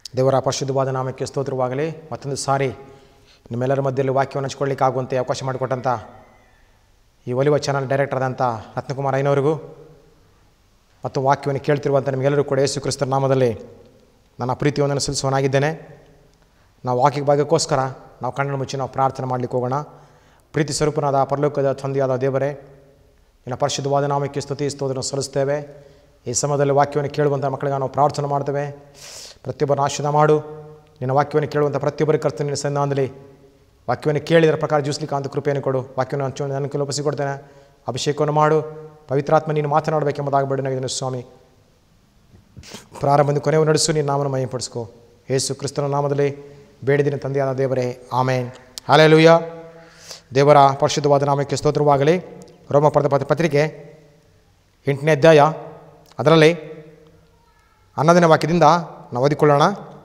ದೇವರ ಪರಿಶುದ್ಧವಾದ ನಾಮಕ್ಕೆ ಸ್ತೋತ್ರವಾಗಲಿ ಮತ್ತೊಂದು ಸಾರಿ ನಿಮ್ಮೆಲ್ಲರ ಮಧ್ಯದಲ್ಲಿ ವಾಕ್ಯವನ್ನು ಹಂಚ್ಕೊಳ್ಳಿಕ್ಕೆ ಆಗುವಂತೆ ಅವಕಾಶ ಮಾಡಿಕೊಟ್ಟಂಥ ಈ ಒಲಿವ ಚಾನಲ್ ಡೈರೆಕ್ಟರ್ ಆದಂಥ ರತ್ನಕುಮಾರ್ ಐನವರಿಗೂ ಮತ್ತು ವಾಕ್ಯವನ್ನು ಕೇಳ್ತಿರುವಂಥ ನಿಮಗೆಲ್ಲರೂ ಕೂಡ ಯೇಸು ಕ್ರಿಸ್ತರ ನಾಮದಲ್ಲಿ ನನ್ನ ಪ್ರೀತಿಯನ್ನು ಸಲ್ಲಿಸುವನಾಗಿದ್ದೇನೆ ನಾವು ವಾಕ್ಯ ಭಾಗಕ್ಕೋಸ್ಕರ ನಾವು ಕಣ್ಣನ್ನು ಮುಚ್ಚಿ ನಾವು ಪ್ರಾರ್ಥನೆ ಮಾಡಲಿಕ್ಕೆ ಹೋಗೋಣ ಪ್ರೀತಿ ಸ್ವರೂಪನಾದ ಪರಲೋಕದ ತಂದೆಯಾದ ದೇವರೇ ನಿನ್ನ ಪರಿಶುದ್ಧವಾದ ನಾಮಕ್ಕೆ ಸ್ತುತಿ ಸ್ತೋತ್ರವನ್ನು ಸಲ್ಲಿಸ್ತೇವೆ ಈ ಸಮಯದಲ್ಲಿ ವಾಕ್ಯವನ್ನು ಕೇಳುವಂಥ ಮಕ್ಕಳಿಗೆ ನಾವು ಪ್ರಾರ್ಥನೆ ಮಾಡ್ತೇವೆ ಪ್ರತಿಯೊಬ್ಬರನ್ನು ಆಶೀರ್ವಾದ ಮಾಡು ನಿನ್ನ ವಾಕ್ಯವನ್ನು ಕೇಳುವಂಥ ಪ್ರತಿಯೊಬ್ಬರಿಗೆ ಕರ್ತನೆ ನಿನ್ನ ಸನ್ನಿಧಾನದಲ್ಲಿ ವಾಕ್ಯವನ್ನು ಕೇಳಿದರ ಪ್ರಕಾರ ಜೀವಿಸ್ಲಿಕ್ಕೆ ಅಂತ ಕೃಪೆಯನ್ನು ಕೊಡು ವಾಕ್ಯವನ್ನು ಹಂಚು ನನಗೆ ಲೋಪಿಸಿಕೊಡ್ತೇನೆ ಅಭಿಷೇಕವನ್ನು ಮಾಡು ಪವಿತ್ರಾತ್ಮ ನೀನು ಮಾತನಾಡಬೇಕೆಂಬುದಾಗಬೇಡಿ ನನಗೆ ಸ್ವಾಮಿ ಪ್ರಾರಂಭದ ಕೊನೆಯು ನಡೆಸು ನೀನು ನಾಮನ ಮಹಿಪಡಿಸ್ಕೋ ಯೇಸು ಕ್ರಿಸ್ತನ ನಾಮದಲ್ಲಿ ಬೇಡಿದಿನ ತಂದೆಯಾದ ದೇವರೇ ಆಮೇನ್ ಹಾಲೆಲೂಯ ದೇವರ ಪರಿಶುದ್ಧವಾದ ನಾಮಕ್ಕೆ ಸ್ತೋತ್ರವಾಗಲಿ ರೋಮಪರದ ಪತ್ರ ಪತ್ರಿಕೆ ಎಂಟನೇ ಅಧ್ಯಾಯ ಅದರಲ್ಲಿ ಹನ್ನೊಂದನೇ ವಾಕ್ಯದಿಂದ ನಾವು ಓದಿಕೊಳ್ಳೋಣ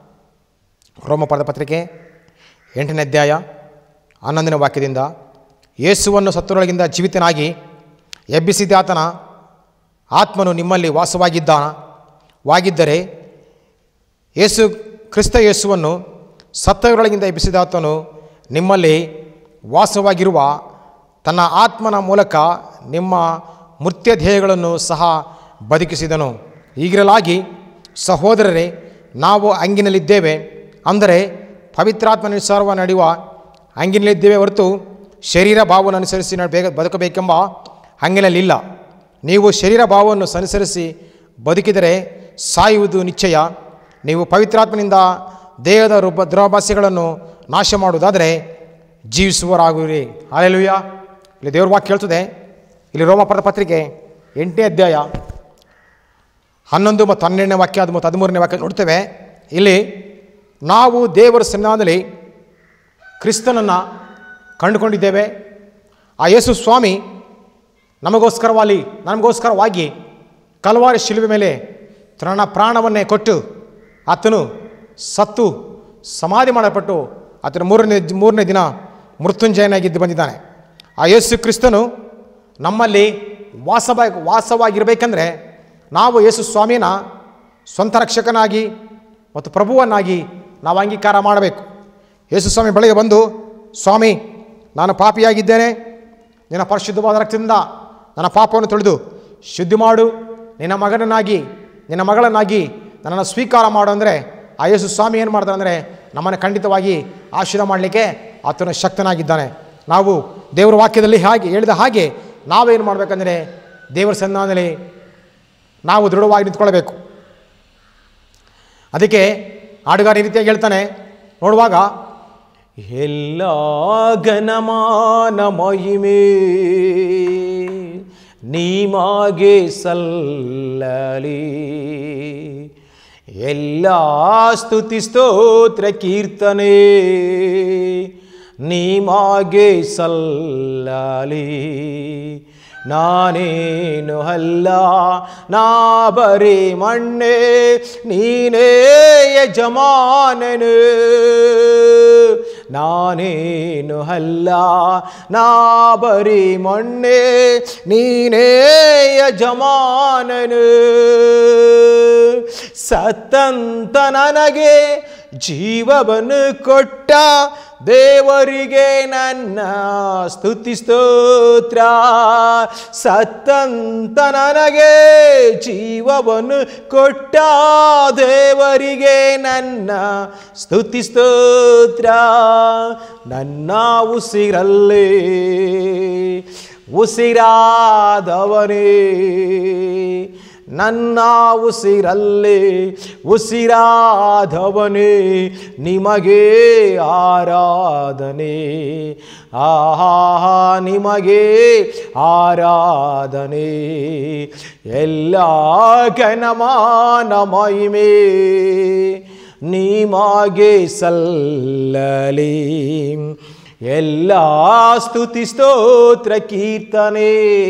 ರೋಮಪರದ ಪತ್ರಿಕೆ ಎಂಟನೇ ಅಧ್ಯಾಯ ಹನ್ನೊಂದನೇ ವಾಕ್ಯದಿಂದ ಯೇಸುವನ್ನು ಸತ್ತರೊಳಗಿಂದ ಜೀವಿತನಾಗಿ ಎಬ್ಬಿಸಿದಾತನ ಆತ್ಮನು ನಿಮ್ಮಲ್ಲಿ ವಾಸವಾಗಿದ್ದಾನ ವಾಗಿದ್ದರೆ ಯೇಸು ಕ್ರಿಸ್ತ ಯೇಸುವನ್ನು ಸತ್ತವರೊಳಗಿಂದ ಎಬ್ಬಿಸಿದಾತನು ನಿಮ್ಮಲ್ಲಿ ವಾಸವಾಗಿರುವ ತನ್ನ ಆತ್ಮನ ಮೂಲಕ ನಿಮ್ಮ ಮೃತ್ಯ ಧ್ಯೇಯಗಳನ್ನು ಸಹ ಬದುಕಿಸಿದನು ಹೀಗಿರಲಾಗಿ ಸಹೋದರರೇ ನಾವು ಅಂಗಿನಲ್ಲಿದ್ದೇವೆ ಅಂದರೆ ಪವಿತ್ರಾತ್ಮನುಸಾರವ ನಡೆಯುವ ಅಂಗಿನಲ್ಲಿದ್ದೇವೆ ಹೊರತು ಶರೀರ ಭಾವವನ್ನು ಅನುಸರಿಸಿ ಬೇಗ ಬದುಕಬೇಕೆಂಬ ಹಂಗಿನಲ್ಲಿಲ್ಲ ನೀವು ಶರೀರ ಭಾವವನ್ನು ಅನುಸರಿಸಿ ಬದುಕಿದರೆ ಸಾಯುವುದು ನಿಶ್ಚಯ ನೀವು ಪವಿತ್ರಾತ್ಮನಿಂದ ದೇಹದ ರೂಪ ದುರಾಭಾಸ್ಯಗಳನ್ನು ನಾಶ ಮಾಡುವುದಾದರೆ ಜೀವಿಸುವರಾಗುವಿರಿ ಹಾಲೆಲುಯ್ಯ ಇಲ್ಲಿ ದೇವ್ರ ವಾಕ್ಯ ಹೇಳ್ತದೆ ಇಲ್ಲಿ ರೋಮಪದ ಪತ್ರಿಕೆ ಎಂಟನೇ ಅಧ್ಯಾಯ ಹನ್ನೊಂದು ಮತ್ತು ಹನ್ನೆರಡನೇ ವಾಕ್ಯ ಅದು ಮತ್ತು ಹದಿಮೂರನೇ ವಾಕ್ಯ ನೋಡ್ತೇವೆ ಇಲ್ಲಿ ನಾವು ದೇವರ ಸನ್ನಿಧಾನದಲ್ಲಿ ಕ್ರಿಸ್ತನನ್ನು ಕಂಡುಕೊಂಡಿದ್ದೇವೆ ಆ ಯೇಸು ಸ್ವಾಮಿ ನಮಗೋಸ್ಕರವಾಗಿ ನಮಗೋಸ್ಕರವಾಗಿ ಕಲವಾರಿ ಶಿಲುವೆ ಮೇಲೆ ತನ್ನ ಪ್ರಾಣವನ್ನೇ ಕೊಟ್ಟು ಆತನು ಸತ್ತು ಸಮಾಧಿ ಮಾಡಲ್ಪಟ್ಟು ಆತನ ಮೂರನೇ ಮೂರನೇ ದಿನ ಮೃತ್ಯುಂಜಯನಾಗಿದ್ದು ಬಂದಿದ್ದಾನೆ ಆ ಯೇಸು ಕ್ರಿಸ್ತನು ನಮ್ಮಲ್ಲಿ ವಾಸವ ವಾಸವಾಗಿರಬೇಕಂದ್ರೆ ನಾವು ಯೇಸು ಸ್ವಾಮಿನ ಸ್ವಂತ ರಕ್ಷಕನಾಗಿ ಮತ್ತು ಪ್ರಭುವನ್ನಾಗಿ ನಾವು ಅಂಗೀಕಾರ ಮಾಡಬೇಕು ಯೇಸು ಸ್ವಾಮಿ ಬೆಳಗ್ಗೆ ಬಂದು ಸ್ವಾಮಿ ನಾನು ಪಾಪಿಯಾಗಿದ್ದೇನೆ ನಿನ್ನ ಪರಿಶುದ್ಧವಾದ ರಕ್ತದಿಂದ ನನ್ನ ಪಾಪವನ್ನು ತೊಳೆದು ಶುದ್ಧಿ ಮಾಡು ನಿನ್ನ ಮಗನನ್ನಾಗಿ ನಿನ್ನ ಮಗಳನ್ನಾಗಿ ನನ್ನನ್ನು ಸ್ವೀಕಾರ ಮಾಡು ಅಂದರೆ ಆ ಯೇಸು ಸ್ವಾಮಿ ಏನು ಮಾಡ್ತಾರೆ ಅಂದರೆ ನಮ್ಮನ್ನು ಖಂಡಿತವಾಗಿ ಆಶೀರ್ವಾದ ಮಾಡಲಿಕ್ಕೆ ಆತನು ಶಕ್ತನಾಗಿದ್ದಾನೆ ನಾವು ದೇವರ ವಾಕ್ಯದಲ್ಲಿ ಹಾಗೆ ಹೇಳಿದ ಹಾಗೆ ನಾವೇನು ಮಾಡಬೇಕಂದ್ರೆ ದೇವರ ಸನ್ನಿಧಾನದಲ್ಲಿ ನಾವು ದೃಢವಾಗಿ ನಿಂತ್ಕೊಳ್ಬೇಕು ಅದಕ್ಕೆ ಹಾಡುಗಾರ ಈ ರೀತಿಯಾಗಿ ಹೇಳ್ತಾನೆ ನೋಡುವಾಗ ಎಲ್ಲ ಘನಮಾನ ಮಹಿಮೆ ನೀಮಾಗೆ ಸಲ್ಲಲಿ ಎಲ್ಲ ಸ್ತುತಿ ಸ್ತೋತ್ರ ಕೀರ್ತನೆ ನೀಮಾಗೆ ಸಲ್ಲಲಿ ನಾನೇನು ಅಲ್ಲ ನಾ ಬರೀ ಮಣ್ಣೆ ನೀನೇ ಯಜಮಾನನು ನಾನೇನು ಅಲ್ಲ ನಾ ಬರೀ ಮಣ್ಣೆ ನೀನೇ ಯಜಮಾನನು ಸತ್ತಂತ ನನಗೆ ಜೀವವನ್ನು ಕೊಟ್ಟ ದೇವರಿಗೆ ನನ್ನ ಸ್ತುತಿ ಸ್ತೋತ್ರ ಸತ್ತಂತ ನನಗೆ ಜೀವವನ್ನು ಕೊಟ್ಟ ದೇವರಿಗೆ ನನ್ನ ಸ್ತುತಿ ಸ್ತೋತ್ರ ನನ್ನ ಉಸಿರಲ್ಲೇ ಉಸಿರಾದವನೇ ನನ್ನ ಉಸಿರಲ್ಲೇ ಉಸಿರಾದವನೇ ನಿಮಗೆ ಆರಾಧನೆ ಆಹಾ ನಿಮಗೆ ಆರಾಧನೆ ಎಲ್ಲ ಘನಮಾನ ಮಹಿಮೆ ನಿಮಗೆ ಸಲ್ಲಲಿ ಎಲ್ಲ ಸ್ತುತಿ ಸ್ತೋತ್ರ ಕೀರ್ತನೆ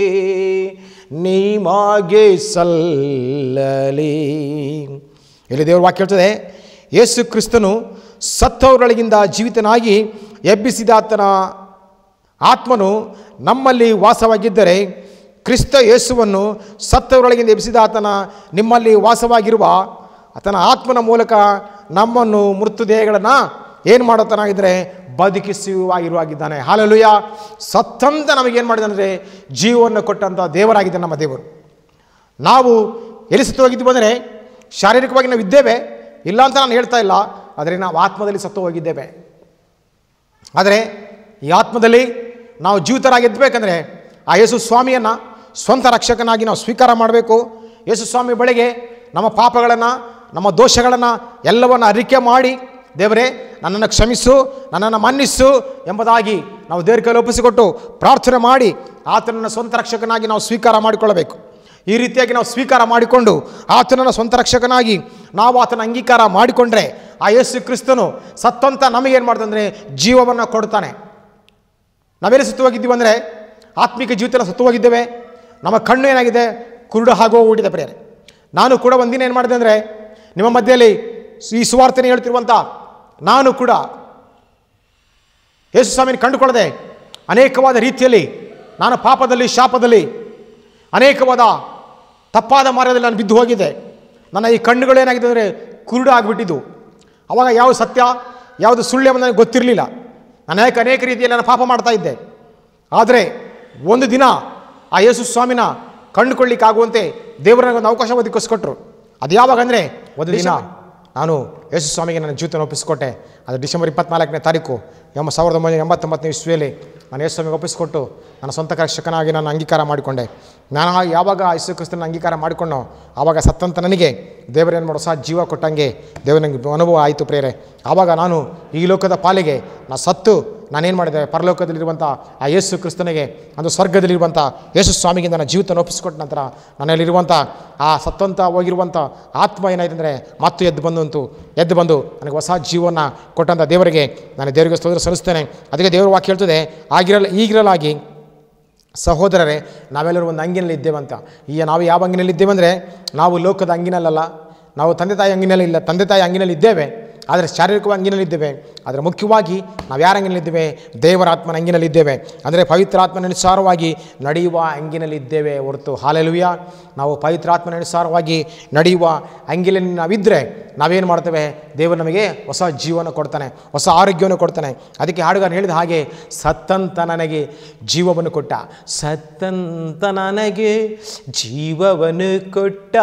ನೀಮಾಗೆ ಸಲ್ಲಲಿ ಇಲ್ಲಿ ದೇವ್ರ ವಾಕ್ಯ ಹೇಳ್ತದೆ ಯೇಸು ಕ್ರಿಸ್ತನು ಸತ್ತವರೊಳಗಿಂದ ಜೀವಿತನಾಗಿ ಎಬ್ಬಿಸಿದಾತನ ಆತ್ಮನು ನಮ್ಮಲ್ಲಿ ವಾಸವಾಗಿದ್ದರೆ ಕ್ರಿಸ್ತ ಯೇಸುವನ್ನು ಸತ್ತವರೊಳಗಿಂದ ಎಬ್ಬಿಸಿದ ಆತನ ನಿಮ್ಮಲ್ಲಿ ವಾಸವಾಗಿರುವ ಆತನ ಆತ್ಮನ ಮೂಲಕ ನಮ್ಮನ್ನು ಮೃತ್ಯು ದೇಹಗಳನ್ನು ಏನು ಮಾಡುತ್ತಾನಾಗಿದ್ದರೆ ಬದುಕಿಸುವಾಗಿರುವಾಗಿದ್ದಾನೆ ಹಾಲೆಲುಯ ಸತ್ತಂತ ನಮಗೇನು ಮಾಡಿದಂದರೆ ಜೀವವನ್ನು ಕೊಟ್ಟಂಥ ದೇವರಾಗಿದೆ ನಮ್ಮ ದೇವರು ನಾವು ಎಲ್ಲಿ ಸತ್ತು ಹೋಗಿದ್ದೀವಿ ಅಂದರೆ ಶಾರೀರಿಕವಾಗಿ ನಾವು ಇದ್ದೇವೆ ಇಲ್ಲ ಅಂತ ನಾನು ಹೇಳ್ತಾ ಇಲ್ಲ ಆದರೆ ನಾವು ಆತ್ಮದಲ್ಲಿ ಸತ್ತು ಹೋಗಿದ್ದೇವೆ ಆದರೆ ಈ ಆತ್ಮದಲ್ಲಿ ನಾವು ಜೀವಿತರಾಗಿ ಎದ್ದಬೇಕಂದ್ರೆ ಆ ಯೇಸು ಸ್ವಾಮಿಯನ್ನು ಸ್ವಂತ ರಕ್ಷಕನಾಗಿ ನಾವು ಸ್ವೀಕಾರ ಮಾಡಬೇಕು ಯೇಸು ಸ್ವಾಮಿ ಬಳಿಗೆ ನಮ್ಮ ಪಾಪಗಳನ್ನು ನಮ್ಮ ದೋಷಗಳನ್ನು ಎಲ್ಲವನ್ನು ಅರಿಕೆ ಮಾಡಿ ದೇವರೇ ನನ್ನನ್ನು ಕ್ಷಮಿಸು ನನ್ನನ್ನು ಮನ್ನಿಸು ಎಂಬುದಾಗಿ ನಾವು ದೇವರ ಕೈಲಿ ಒಪ್ಪಿಸಿಕೊಟ್ಟು ಪ್ರಾರ್ಥನೆ ಮಾಡಿ ಆತನನ್ನು ಸ್ವಂತ ರಕ್ಷಕನಾಗಿ ನಾವು ಸ್ವೀಕಾರ ಮಾಡಿಕೊಳ್ಳಬೇಕು ಈ ರೀತಿಯಾಗಿ ನಾವು ಸ್ವೀಕಾರ ಮಾಡಿಕೊಂಡು ಆತನನ್ನು ಸ್ವಂತ ರಕ್ಷಕನಾಗಿ ನಾವು ಆತನ ಅಂಗೀಕಾರ ಮಾಡಿಕೊಂಡ್ರೆ ಆ ಯೇಸು ಕ್ರಿಸ್ತನು ಸತ್ತಂತ ನಮಗೇನು ಮಾಡ್ತಂದರೆ ಜೀವವನ್ನು ಕೊಡ್ತಾನೆ ನಾವೆಲ್ಲಿ ಸತ್ತು ಹೋಗಿದ್ದೀವಿ ಅಂದರೆ ಆತ್ಮಿಕ ಜೀವಿತ ಸತ್ತು ಹೋಗಿದ್ದೇವೆ ನಮ್ಮ ಕಣ್ಣು ಏನಾಗಿದೆ ಕುರುಡು ಹಾಗೂ ಹೋಗ್ಬಿಟ್ಟಿದೆ ಪ್ರಿಯರೇ ನಾನು ಕೂಡ ಒಂದಿನ ಏನು ಮಾಡಿದೆ ಅಂದರೆ ನಿಮ್ಮ ಮಧ್ಯೆಯಲ್ಲಿ ಈ ಸುವಾರ್ತನೆ ಹೇಳ್ತಿರುವಂಥ ನಾನು ಕೂಡ ಯೇಸು ಸ್ವಾಮಿನ ಕಂಡುಕೊಳ್ಳದೆ ಅನೇಕವಾದ ರೀತಿಯಲ್ಲಿ ನಾನು ಪಾಪದಲ್ಲಿ ಶಾಪದಲ್ಲಿ ಅನೇಕವಾದ ತಪ್ಪಾದ ಮಾರ್ಗದಲ್ಲಿ ನಾನು ಬಿದ್ದು ಹೋಗಿದ್ದೆ ನನ್ನ ಈ ಕಣ್ಣುಗಳು ಏನಾಗಿದೆ ಅಂದರೆ ಕುರುಡು ಆಗಿಬಿಟ್ಟಿದ್ದು ಅವಾಗ ಯಾವ ಸತ್ಯ ಯಾವುದು ಸುಳ್ಳು ಎಂಬುದು ನನಗೆ ಗೊತ್ತಿರಲಿಲ್ಲ ನಾನು ಅನೇಕ ಅನೇಕ ರೀತಿಯಲ್ಲಿ ನಾನು ಪಾಪ ಮಾಡ್ತಾ ಇದ್ದೆ ಆದರೆ ಒಂದು ದಿನ ಆ ಯೇಸು ಸ್ವಾಮಿನ ಕಂಡುಕೊಳ್ಳಿಕ್ಕಾಗುವಂತೆ ದೇವರು ನನಗೆ ಒಂದು ಅವಕಾಶ ಒದಗಿಸ್ಕೊಟ್ರು ಅದು ಯಾವಾಗ ಅಂದರೆ ಒಂದು ದಿನ ನಾನು ಯೇಸು ಸ್ವಾಮಿಗೆ ನನ್ನ ಜೀವಿತ ಒಪ್ಪಿಸಿಕೊಟ್ಟೆ ಅದು ಡಿಸೆಂಬರ್ ಇಪ್ಪತ್ನಾಲ್ಕನೇ ತಾರೀಕು ಎಂಬ ಸಾವಿರದ ಒಂಬೈನೂರ ಎಂಬತ್ತೊಂಬತ್ತನೇ ಇಸ್ವಿಯಲ್ಲಿ ನಾನು ಯೇಸು ಸ್ವಾಮಿಗೆ ಒಪ್ಪಿಸಿಕೊಟ್ಟು ನನ್ನ ಸ್ವಂತ ರಕ್ಷಕನಾಗಿ ನಾನು ಅಂಗೀಕಾರ ಮಾಡಿಕೊಂಡೆ ನಾನು ಆ- ಯಾವಾಗ ಯೇಸು ಕ್ರಿಸ್ತನ ಅಂಗೀಕಾರ ಮಾಡಿಕೊಂಡೋ ಆವಾಗ ಸತ್ತಂತ ನನಗೆ ದೇವರೇನು ಮಾಡೋ ಸಹ ಜೀವ ಕೊಟ್ಟಂಗೆ ದೇವರು ನನಗೆ ಅನುಭವ ಆಯಿತು ಪ್ರೇರೆ ಆವಾಗ ನಾನು ಈ ಲೋಕದ ಪಾಲಿಗೆ ನಾನು ಸತ್ತು ನಾನೇನು ಮಾಡಿದೆ ಪರಲೋಕದಲ್ಲಿರುವಂಥ ಆ ಯೇಸು ಕ್ರಿಸ್ತನಿಗೆ ಒಂದು ಸ್ವರ್ಗದಲ್ಲಿರುವಂಥ ಯೇಸು ಸ್ವಾಮಿಗೆ ನನ್ನ ಜೀವಿತ ಒಪ್ಪಿಸಿಕೊಟ್ಟ ನಂತರ ನನ್ನಲ್ಲಿರುವಂಥ ಆ ಸತ್ತಂತ ಹೋಗಿರುವಂಥ ಆತ್ಮ ಏನಾಯ್ತು ಅಂದರೆ ಮತ್ತೆ ಎದ್ದು ಬಂದಂತು ಎದ್ದು ಬಂದು ನನಗೆ ಹೊಸ ಜೀವನ ಕೊಟ್ಟಂಥ ದೇವರಿಗೆ ನಾನು ದೇವರಿಗೆ ಸ್ತೋತ್ರ ಸಲ್ಲಿಸ್ತೇನೆ ಅದಕ್ಕೆ ದೇವರ ವಾಕ್ಯ ಹೇಳ್ತದೆ ಆಗಿರಲ್ಲ ಈಗಿರಲಾಗಿ ಸಹೋದರರೇ ನಾವೆಲ್ಲರೂ ಒಂದು ಅಂಗಿನಲ್ಲಿ ಇದ್ದೇವೆ ಅಂತ ಈಗ ನಾವು ಯಾವ ಅಂಗಿನಲ್ಲಿ ಇದ್ದೇವೆ ಅಂದರೆ ನಾವು ಲೋಕದ ಅಂಗಿನಲ್ಲಲ್ಲ ನಾವು ತಂದೆ ತಾಯಿ ಅಂಗಿನಲ್ಲಿ ಇಲ್ಲ ತಂದೆ ತಾಯಿ ಅಂಗಿನಲ್ಲಿ ಇದ್ದೇವೆ ಆದರೆ ಶಾರೀರಿಕವಾಗಿ ಅಂಗಿನಲ್ಲಿ ಇದ್ದೇವೆ ಆದರೆ ಮುಖ್ಯವಾಗಿ ನಾವು ಯಾರ ಅಂಗಿನಲ್ಲಿ ಇದ್ದೇವೆ ದೇವರ ಆತ್ಮನ ಅಂಗಿನಲ್ಲಿ ಇದ್ದೇವೆ ಅಂದರೆ ಪವಿತ್ರಾತ್ಮನ ಅನುಸಾರವಾಗಿ ನಡೆಯುವ ಅಂಗಿನಲ್ಲಿ ಇದ್ದೇವೆ ಹೊರತು ಹಾಲೆಲುಯ್ಯ ನಾವು ಪವಿತ್ರಾತ್ಮನ ಅನುಸಾರವಾಗಿ ನಡೆಯುವ ಅಂಗಿನಲ್ಲಿ ನಾವಿದ್ದರೆ ನಾವೇನು ಮಾಡ್ತೇವೆ ದೇವರು ನಮಗೆ ಹೊಸ ಜೀವನ ಕೊಡ್ತಾನೆ ಹೊಸ ಆರೋಗ್ಯವನ್ನು ಕೊಡ್ತಾನೆ ಅದಕ್ಕೆ ಹಾಡುಗಾರ ಹೇಳಿದ ಹಾಗೆ ಸತ್ತಂತ ನನಗೆ ಜೀವವನ್ನು ಕೊಟ್ಟ ಸತ್ತಂತ ನನಗೆ ಜೀವವನ್ನು ಕೊಟ್ಟ